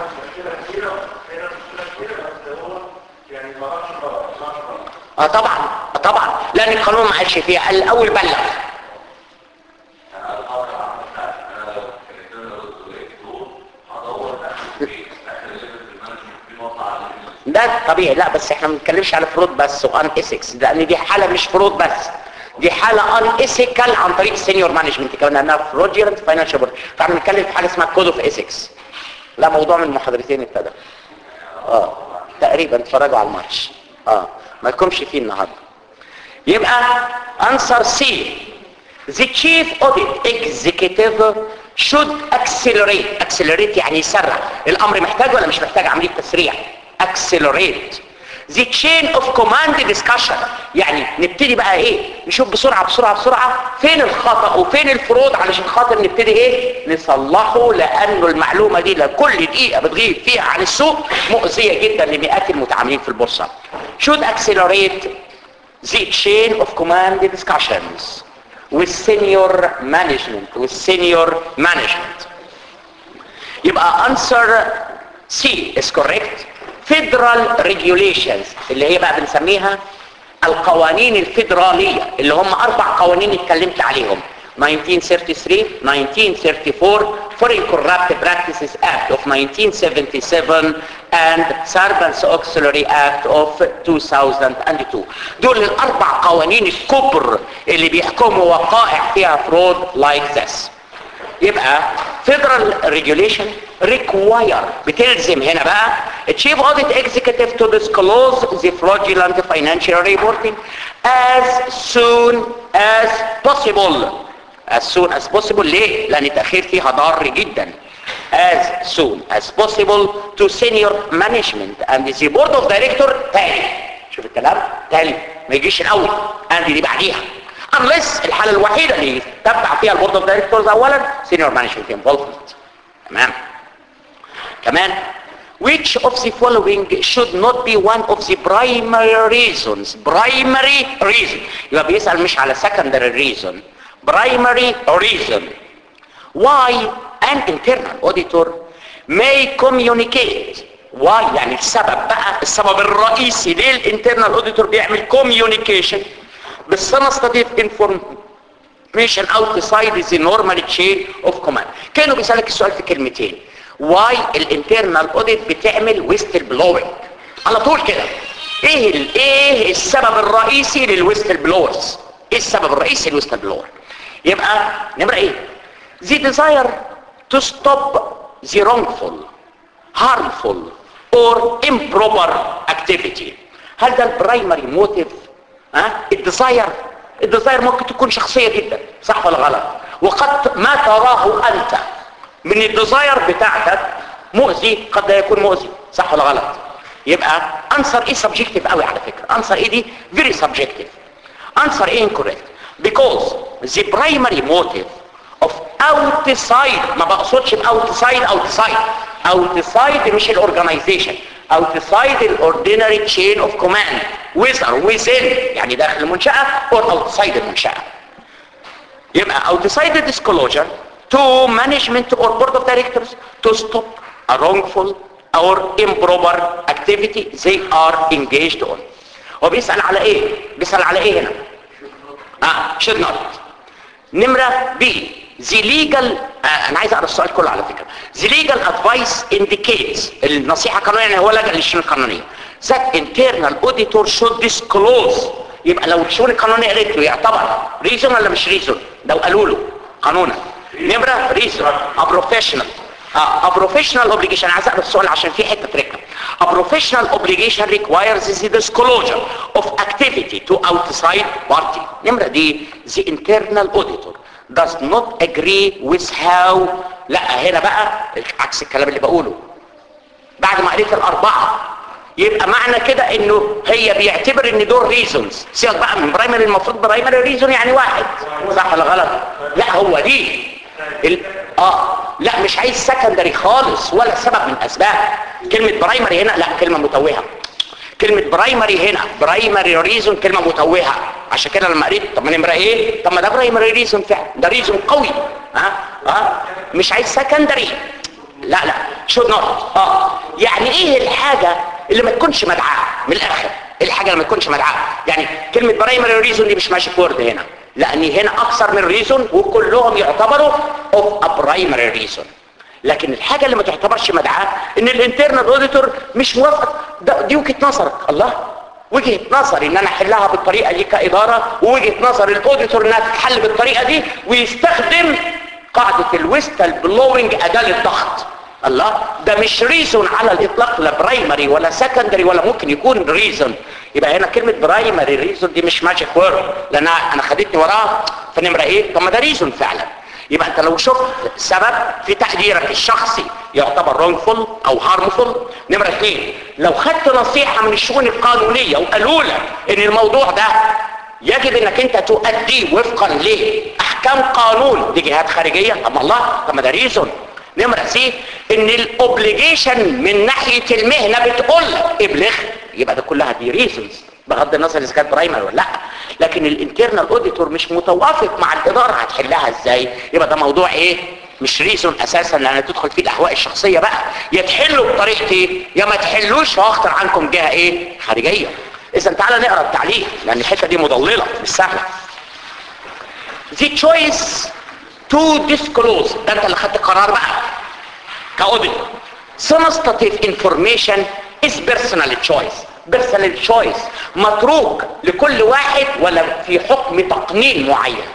اه طبعا آه طبعا لان القانون ما قالش فيها الاول بلغ ده طبيعي لا بس احنا ما بنتكلمش على فروض بس وان اسكس لان دي حاله مش فروض بس دي حاله ان اسيكال عن طريق السينيور مانجمنت كمان انها فروجيرنت فاينانشال بورد فاحنا بنتكلم في حاجه اسمها كود اوف اسكس لا موضوع من المحاضرتين ابتدى اه تقريبا اتفرجوا على الماتش اه ما لكمش فيه النهارده يبقى answer C the chief audit executive should accelerate accelerate يعني يسرع الامر محتاج ولا مش محتاج عمليه تسريع accelerate the chain of command discussion يعني نبتدي بقى ايه نشوف بسرعة بسرعة بسرعة فين الخطأ وفين الفروض علشان خاطر نبتدي ايه نصلحه لانه المعلومة دي لكل دقيقة بتغيب فيها عن السوق مؤذية جدا لمئات المتعاملين في البورصة should accelerate the chain of command discussions with senior management with senior management يبقى answer C is correct federal regulations اللي هي بقى بنسميها القوانين الفيدرالية اللي هم اربع قوانين اتكلمت عليهم 1933 1934 Foreign Corrupt Practices Act of 1977 and Servants Auxiliary Act of 2002 دول الاربع قوانين الكبر اللي بيحكموا وقائع فيها fraud like this يبقى federal regulation require بتلزم هنا بقى chief audit executive to disclose the fraudulent financial reporting as soon as possible as soon as possible ليه؟ لأن التأخير فيها ضار جدا as soon as possible to senior management and the board of director تاني شوف الكلام تاني ما يجيش الأول and دي بعديها unless الحالة الوحيدة اللي تبع فيها البورد اوف دايركتورز اولا سينيور مانجمنت انفولفمنت تمام كمان which of the following should not be one of the primary reasons primary reason يبقى بيسأل مش على secondary reason primary reason why an internal auditor may communicate why يعني السبب بقى السبب الرئيسي ليه الانترنال auditor بيعمل communication بالسنستاتيف information outside the normal chain of command كانوا بيسألك السؤال في كلمتين why الانترنال audit بتعمل ويستل بلوينج على طول كده ايه ال- ايه السبب الرئيسي للويستل بلورز ايه السبب الرئيسي للويستل بلور يبقى نمرة ايه the desire to stop the wrongful harmful or improper activity هل ده البرايمري موتيف ها الديزاير الديزاير ممكن تكون شخصية جدا صح ولا غلط وقد ما تراه انت من الديزاير بتاعتك مؤذي قد لا يكون مؤذي صح ولا غلط يبقى انسر ايه سبجكتيف قوي على فكرة انسر ايه دي very subjective answer ايه incorrect because the primary motive of outside ما بقصدش باوتسايد outside outside مش الاورجنايزيشن outside الاوردينري chain of command whether within يعني داخل المنشأة or outside المنشأة يبقى outside the disclosure to management or board of directors to stop a wrongful or improper activity they are engaged on هو بيسأل على ايه بيسأل على ايه هنا اه should not نمرة B the legal آه انا عايز اقرا السؤال كله على فكره the legal advice indicates النصيحه القانونيه يعني هو لجأ للشؤون القانونيه that internal auditor should disclose يبقى لو الشؤون القانونيه قالت له يعتبر ريزون ولا مش ريزون لو قالوا له قانونا نمره ريزون a professional اه a professional obligation انا عايز اقرا السؤال عشان في حته تركه a professional obligation requires the disclosure of activity to outside party نمره دي the internal auditor does not agree with how لا هنا بقى عكس الكلام اللي بقوله بعد ما قريت الاربعه يبقى معنى كده انه هي بيعتبر ان دول ريزونز سيبك بقى من برايمري المفروض برايمري ريزون يعني واحد صح ولا غلط لا هو دي ال... اه لا مش عايز سكندري خالص ولا سبب من اسباب كلمة برايمري هنا لا كلمة متوهة كلمة برايمري هنا برايمري ريزون كلمة متوهة عشان كده لما قريت طب ما نمرة ايه طب ما ده برايمري ريزون فعلا ده ريزون قوي ها اه, آه. مش عايز سكندري لا لا شو نوت اه يعني ايه الحاجة اللي ما تكونش مدعاة من الاخر ايه الحاجة اللي ما تكونش مدعاة يعني كلمة برايمري ريزون دي مش ماشي وورد هنا لان هنا اكثر من ريزون وكلهم يعتبروا اوف ا برايمري ريزون لكن الحاجة اللي ما تعتبرش مدعاة ان الانترنال اوديتور مش موافق ده دي وجهة نظرك الله وجهة نظري ان انا احلها بالطريقة دي كادارة ووجهة نظر الاوديتور انها تتحل بالطريقة دي ويستخدم قاعدة الويستال بلوينج اداة للضغط الله ده مش ريزون على الاطلاق لا برايمري ولا سكندري ولا ممكن يكون ريزون يبقى هنا كلمة برايمري ريزون دي مش ماجيك وورد لان انا خدتني وراها فنمرة ايه طب ما ده ريزون فعلا يبقى انت لو شفت سبب في تقديرك الشخصي يعتبر رونفول او هارمفول نمرة اثنين لو خدت نصيحة من الشؤون القانونية وقالوا لك ان الموضوع ده يجب انك انت تؤديه وفقا لاحكام قانون دي جهات خارجية طب الله طب ما ده ريزون نمرة سي ان الاوبليجيشن من ناحية المهنة بتقول ابلغ يبقى ده كلها دي ريزونز بغض النظر اذا كانت برايمر ولا لا لكن الانترنال اوديتور مش متوافق مع الاداره هتحلها ازاي يبقى ده موضوع ايه مش ريزون اساسا لان تدخل فيه الاهواء الشخصيه بقى يا تحلوا بطريقتي يا ما تحلوش واخطر عنكم جهه ايه خارجيه اذا تعالى نقرا التعليق لان الحته دي مضلله مش سهله the choice to disclose ده انت اللي خدت القرار بقى كاوديتور sensitive information is personal choice personal choice متروك لكل واحد ولا في حكم تقنين معين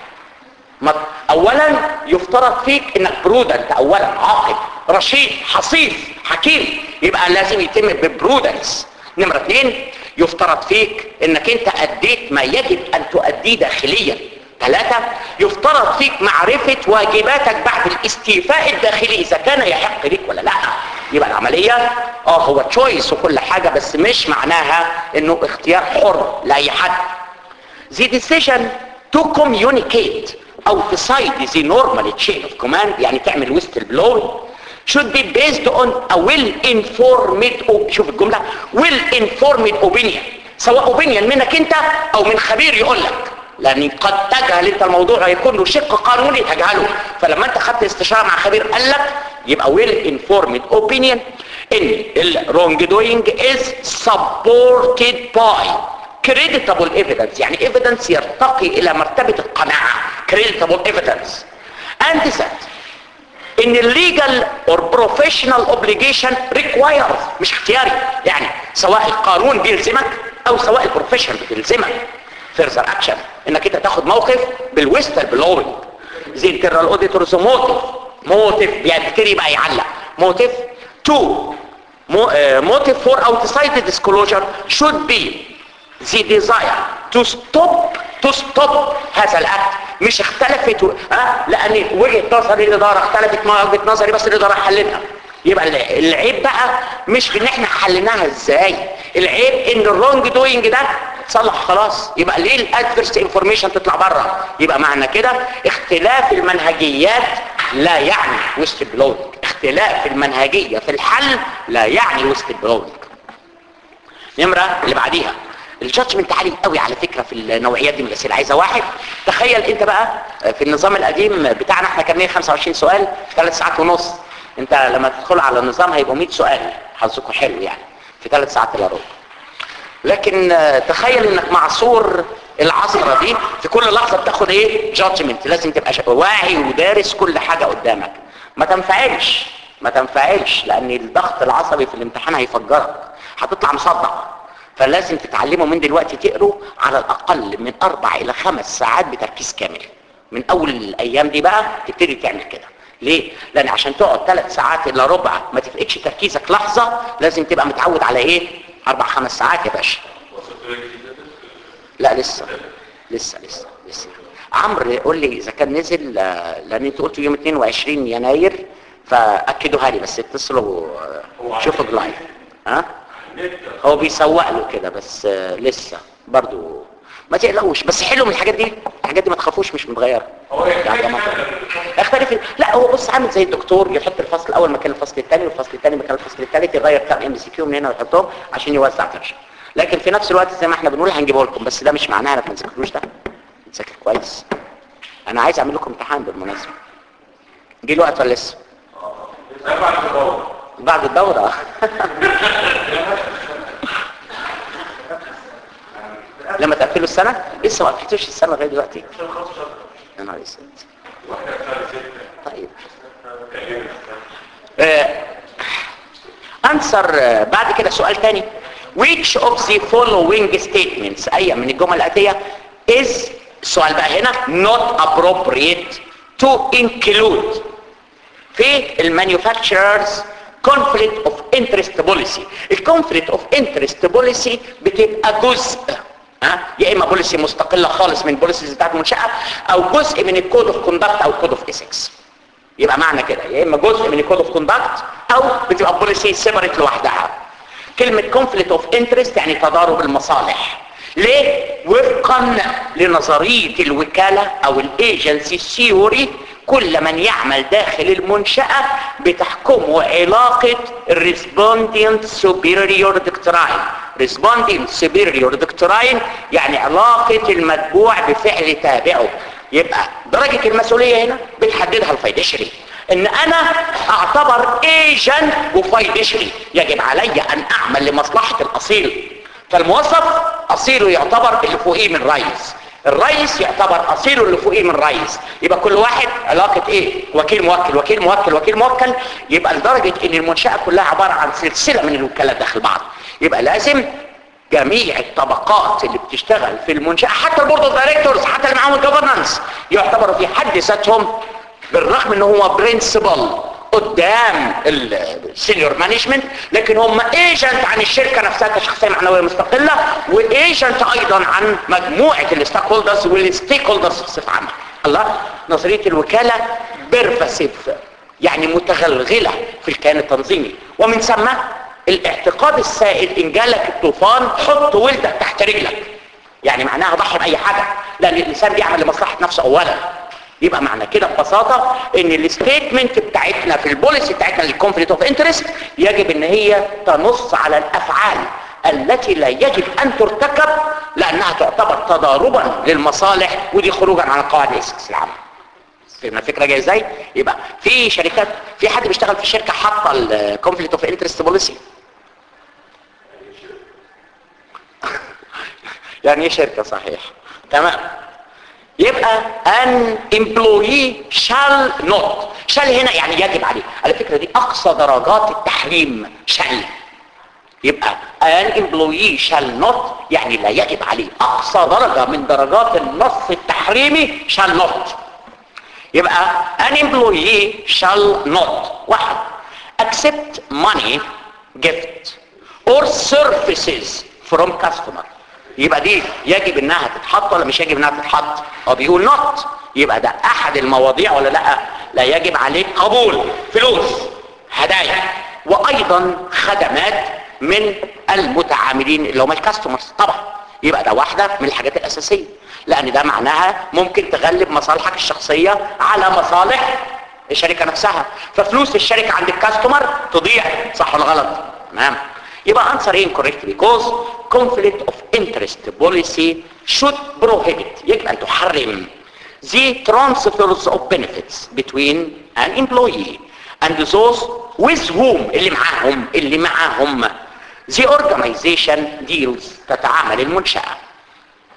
اولا يفترض فيك انك برودنت اولا عاقل رشيد حصيف حكيم يبقى لازم يتم ببرودنس نمرة اثنين يفترض فيك انك انت اديت ما يجب ان تؤديه داخليا ثلاثة يفترض فيك معرفة واجباتك بعد الاستيفاء الداخلي اذا كان يحق لك ولا لا يبقى العملية اه هو تشويس وكل حاجة بس مش معناها انه اختيار حر لاي حد the decision to communicate outside the normal chain of command يعني تعمل whistle blowing should be based on a well informed شوف الجملة well informed opinion سواء opinion منك انت او من خبير يقول لك لان قد تجهل انت الموضوع هيكون له شق قانوني تجهله فلما انت خدت استشاره مع خبير قال لك يبقى well informed opinion ان ال wrong doing is supported by creditable evidence يعني evidence يرتقي الى مرتبة القناعة creditable evidence and that ان الليجل or professional obligation requires مش اختياري يعني سواء القانون بيلزمك او سواء البروفيشن بيلزمك further action انك انت تاخد موقف بالويستر بلوينج زي internal auditors موتيف موتيف بيبتدي بقى يعلق موتيف تو motive for outside the disclosure should be the desire to stop to stop هذا الاكت مش اختلفت و... ها لان وجهه نظر الاداره اختلفت مع وجهه نظري بس الاداره حلتها يبقى العيب بقى مش في ان احنا حليناها ازاي العيب ان الرونج دوينج ده تصلح خلاص يبقى ليه الادفيرس انفورميشن تطلع بره يبقى معنى كده اختلاف المنهجيات لا يعني ويست بلوينج اختلاف المنهجيه في الحل لا يعني ويست بلوينج نمره اللي بعديها الجادجمنت عالي قوي على فكره في النوعيات دي من الاسئله عايزه واحد تخيل انت بقى في النظام القديم بتاعنا احنا كان 125 سؤال ثلاث ساعات ونص انت لما تدخل على النظام هيبقوا 100 سؤال حظكم حلو يعني في ثلاث ساعات الا ربع لكن تخيل انك معصور العصرة دي في كل لحظة بتاخد ايه جادجمنت لازم تبقى شا- واعي ودارس كل حاجة قدامك ما تنفعلش ما تنفعلش لان الضغط العصبي في الامتحان هيفجرك هتطلع مصدع فلازم تتعلموا من دلوقتي تقروا على الاقل من اربع الى خمس ساعات بتركيز كامل من اول الايام دي بقى تبتدي تعمل كده ليه لان عشان تقعد ثلاث ساعات الا ربع ما تفقدش تركيزك لحظة لازم تبقى متعود على ايه اربع خمس ساعات يا باشا لا لسه لسه لسه لسه عمرو قول لي اذا كان نزل آه، لان انت قلت يوم 22 يناير فاكدوها لي بس اتصلوا آه، شوفوا اللايف ها هو بيسوق له كده بس آه، لسه برضو ما تقلقوش بس حلو من الحاجات دي الحاجات دي ما تخافوش مش متغيره هو يعني ما اختلف لا هو بص عامل زي الدكتور يحط الفصل الاول مكان الفصل الثاني والفصل الثاني مكان الفصل الثالث يغير كام ام سي كيو من هنا ويحطهم عشان يوزع فرشه لكن في نفس الوقت زي ما احنا بنقول هنجيبه لكم بس ده مش معناه انك ما تذاكروش ده تذاكر كويس انا عايز اعمل لكم امتحان بالمناسبه جه الوقت ولا لسه بعد الدوره لما تقفلوا السنه لسه ما قفلتوش السنه لغايه دلوقتي يا نهار اسود طيب انسر بعد كده سؤال تاني which of the following statements اي من الجمل الاتيه is السؤال بقى هنا not appropriate to include في المانيفاكتشررز conflict of interest policy الكونفليكت اوف انترست بوليسي بتبقى جزء ها يا اما بوليسي مستقله خالص من بوليسيز بتاعت المنشاه او جزء من الكود اوف كوندكت او كود اوف ايثكس يبقى معنى كده يا اما جزء من الكود اوف كوندكت او بتبقى بوليسي سيبريت لوحدها كلمه conflict اوف انترست يعني تضارب المصالح ليه وفقا لنظريه الوكاله او الايجنسي ثيوري كل من يعمل داخل المنشأة بتحكمه علاقة respondent superior doctrine respondent superior doctrine يعني علاقة المتبوع بفعل تابعه يبقى درجة المسؤولية هنا بتحددها الفايدشري ان انا اعتبر ايجنت وفايدشري يجب علي ان اعمل لمصلحة الاصيل فالموظف اصيله يعتبر اللي فوقيه من رئيس الرئيس يعتبر اصيله اللي فوقيه من رئيس يبقى كل واحد علاقة ايه وكيل موكل وكيل موكل وكيل موكل يبقى لدرجة ان المنشأة كلها عبارة عن سلسلة من الوكالات داخل بعض يبقى لازم جميع الطبقات اللي بتشتغل في المنشأة حتى البورد اوف دايركتورز حتى اللي معاهم الجفرنانس يعتبروا في حد ذاتهم بالرغم ان هو برنسبل قدام السينيور مانجمنت لكن هم ايجنت عن الشركه نفسها كشخصيه معنويه مستقله وايجنت ايضا عن مجموعه الستيك هولدرز والستيك هولدرز بصفه عامه الله نظريه الوكاله بيرفاسيف يعني متغلغله في الكيان التنظيمي ومن ثم الاعتقاد السائد ان جالك الطوفان حط ولدك تحت رجلك يعني معناها ضحي باي حاجه لان الانسان بيعمل لمصلحه نفسه اولا يبقى معنى كده ببساطة ان الستيتمنت بتاعتنا في البوليسي بتاعتنا للكونفليكت اوف انترست يجب ان هي تنص على الافعال التي لا يجب ان ترتكب لانها تعتبر تضاربا للمصالح ودي خروجا عن قواعد الاسكس العامة فهمنا الفكره جايه ازاي يبقى في شركات في حد بيشتغل في شركه حاطه الكونفليكت اوف انترست بوليسي يعني ايه شركه صحيح تمام يبقى an employee shall not shall هنا يعني يجب عليه على فكرة دي اقصى درجات التحريم shall يبقى an employee shall not يعني لا يجب عليه اقصى درجة من درجات النص التحريمي shall not يبقى an employee shall not واحد accept money gift or services from customer يبقى دي يجب انها تتحط ولا مش يجب انها تتحط هو بيقول نوت يبقى ده احد المواضيع ولا لا لا يجب عليك قبول فلوس هدايا وايضا خدمات من المتعاملين اللي هم الكاستمرز طبعا يبقى ده واحدة من الحاجات الاساسية لان ده معناها ممكن تغلب مصالحك الشخصية على مصالح الشركة نفسها ففلوس الشركة عند الكاستمر تضيع صح ولا غلط تمام يبقى answer incorrect because conflict of interest policy should prohibit يجب أن تحرم the transfers of benefits between an employee and those with whom اللي معاهم اللي معاهم the organization deals تتعامل المنشأة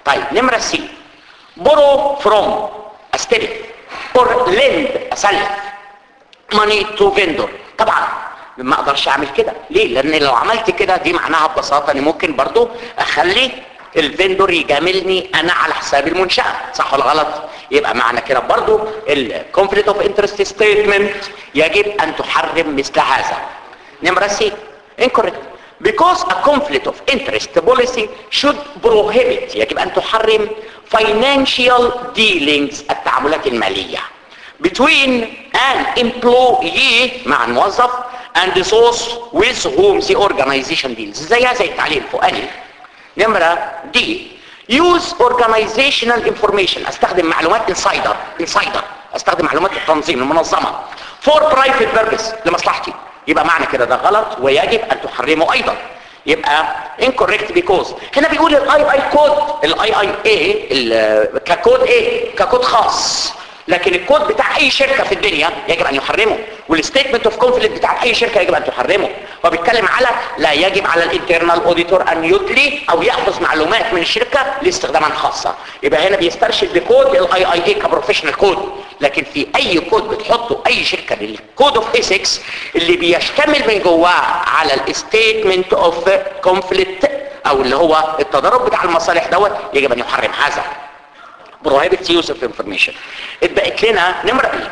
طيب نمرة سي borrow from استلف or lend اسلف money to vendor طبعا ما اقدرش اعمل كده ليه لان لو عملت كده دي معناها ببساطه اني ممكن برضو اخلي الفندور يجاملني انا على حساب المنشاه صح ولا غلط يبقى معنى كده برضو الكونفليكت اوف انترست ستيتمنت يجب ان تحرم مثل هذا نمره سي incorrect because a conflict of interest policy should prohibit يجب ان تحرم financial dealings التعاملات الماليه between an employee مع الموظف and those with whom the organization deals زيها زي التعليل الفوقاني نمرة دي use organizational information استخدم معلومات insider insider استخدم معلومات التنظيم المنظمة for private purpose لمصلحتي يبقى معنى كده ده غلط ويجب ان تحرمه ايضا يبقى incorrect because هنا بيقول الاي اي كود الاي اي ايه ككود ايه ككود خاص لكن الكود بتاع اي شركة في الدنيا يجب ان يحرمه والستيتمنت اوف كونفليكت بتاع اي شركة يجب ان تحرمه هو بيتكلم على لا يجب على الانترنال اوديتور ان يدلي او ياخذ معلومات من الشركة لاستخدامات خاصة يبقى هنا بيسترشد بكود الاي اي اي كبروفيشنال كود لكن في اي كود بتحطه اي شركة للكود اوف ايثكس اللي بيشتمل من جواه على الستيتمنت اوف كونفليكت او اللي هو التضارب بتاع المصالح دوت يجب ان يحرم هذا prohibit use of information اتبقت لنا نمرة ايه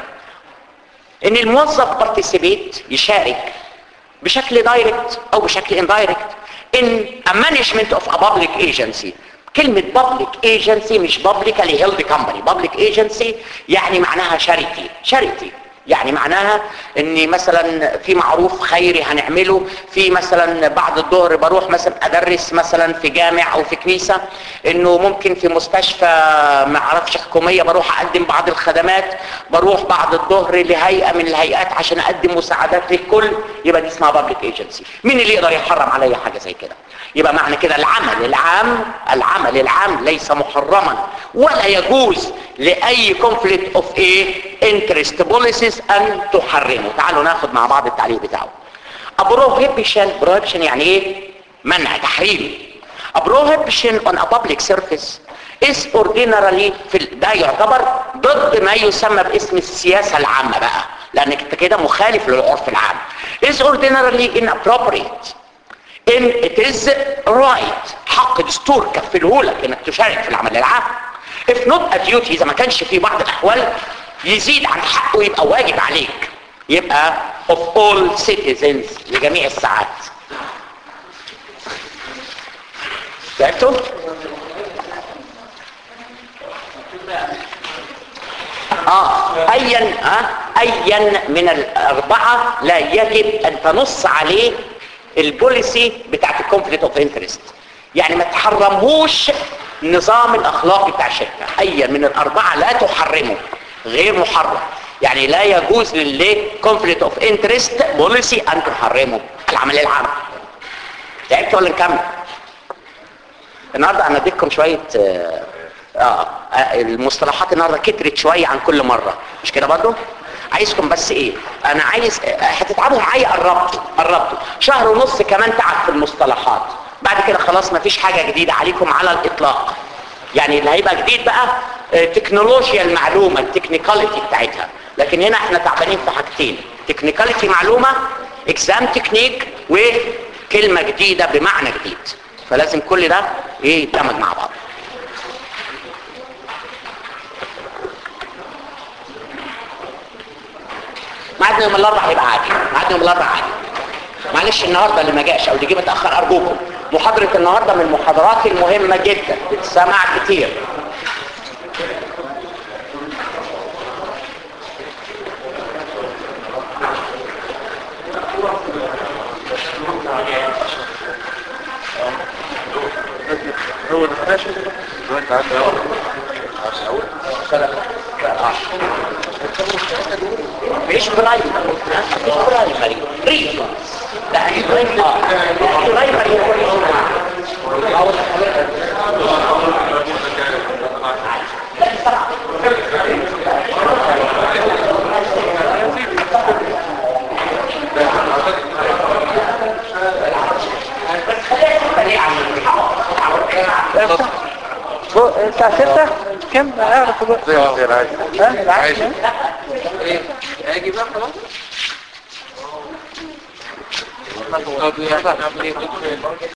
ان الموظف participate يشارك بشكل دايركت او بشكل اندايركت in a management of a public agency كلمة public agency مش publicly held company public agency يعني معناها charity charity يعني معناها ان مثلا في معروف خيري هنعمله في مثلا بعد الظهر بروح مثلا ادرس مثلا في جامع او في كنيسة انه ممكن في مستشفى ما اعرفش حكومية بروح اقدم بعض الخدمات بروح بعد الظهر لهيئة من الهيئات عشان اقدم مساعدات للكل يبقى دي اسمها بابليك ايجنسي مين اللي يقدر يحرم عليا حاجة زي كده يبقى معنى كده العمل العام العمل العام ليس محرما ولا يجوز لاي كونفليكت اوف ايه انترست بوليسيز ان تحرمه تعالوا ناخد مع بعض التعليق بتاعه ابروهيبشن بروهيبشن يعني ايه منع تحريم ابروهيبشن on a public surface is ordinarily في ال- ده يعتبر ضد ما يسمى باسم السياسة العامة بقى لانك انت كده مخالف للعرف العام is ordinarily inappropriate ان it is right حق دستور كفلهولك انك تشارك في العمل العام if not a duty اذا ما كانش في بعض الاحوال يزيد عن حقه يبقى واجب عليك يبقى of all citizens لجميع الساعات فهمتوا؟ اه ايا آه ايا من الاربعه لا يجب ان تنص عليه البوليسي بتاعت الكونفليكت اوف انترست يعني ما تحرمهوش النظام الاخلاقي بتاع الشركه ايا من الاربعه لا تحرمه غير محرم يعني لا يجوز للي كونفليكت اوف انترست بوليسي ان تحرمه العمل العام تعبت ولا نكمل النهارده انا اديتكم شويه آه آه آه، المصطلحات النهارده كترت شويه عن كل مره مش كده برضو عايزكم بس ايه انا عايز آه، هتتعبوا معايا قربتوا قربتوا شهر ونص كمان تعب في المصطلحات بعد كده خلاص مفيش حاجه جديده عليكم على الاطلاق يعني اللي هيبقى جديد بقى آه، تكنولوجيا المعلومه التكنيكاليتي بتاعتها لكن هنا احنا تعبانين في حاجتين تكنيكاليتي معلومه اكزام تكنيك وكلمه جديده بمعنى جديد فلازم كل ده ايه يتدمج مع بعض ميعادنا يوم الاربعاء هيبقى عادي ميعادنا يوم الاربعاء عادي معلش النهارده اللي ما جاش او اللي جه متاخر ارجوكم محاضره النهارده من المحاضرات المهمه جدا بتسمع كتير مش برايمري مش برايمري ريجن لا مش برايمري اه برايمري هو الساعة 6 كم اعرف الوقت زي ما غير عايز ها العاشر عايز. ايه اجي بقى خلاص طب يلا نعمل ايه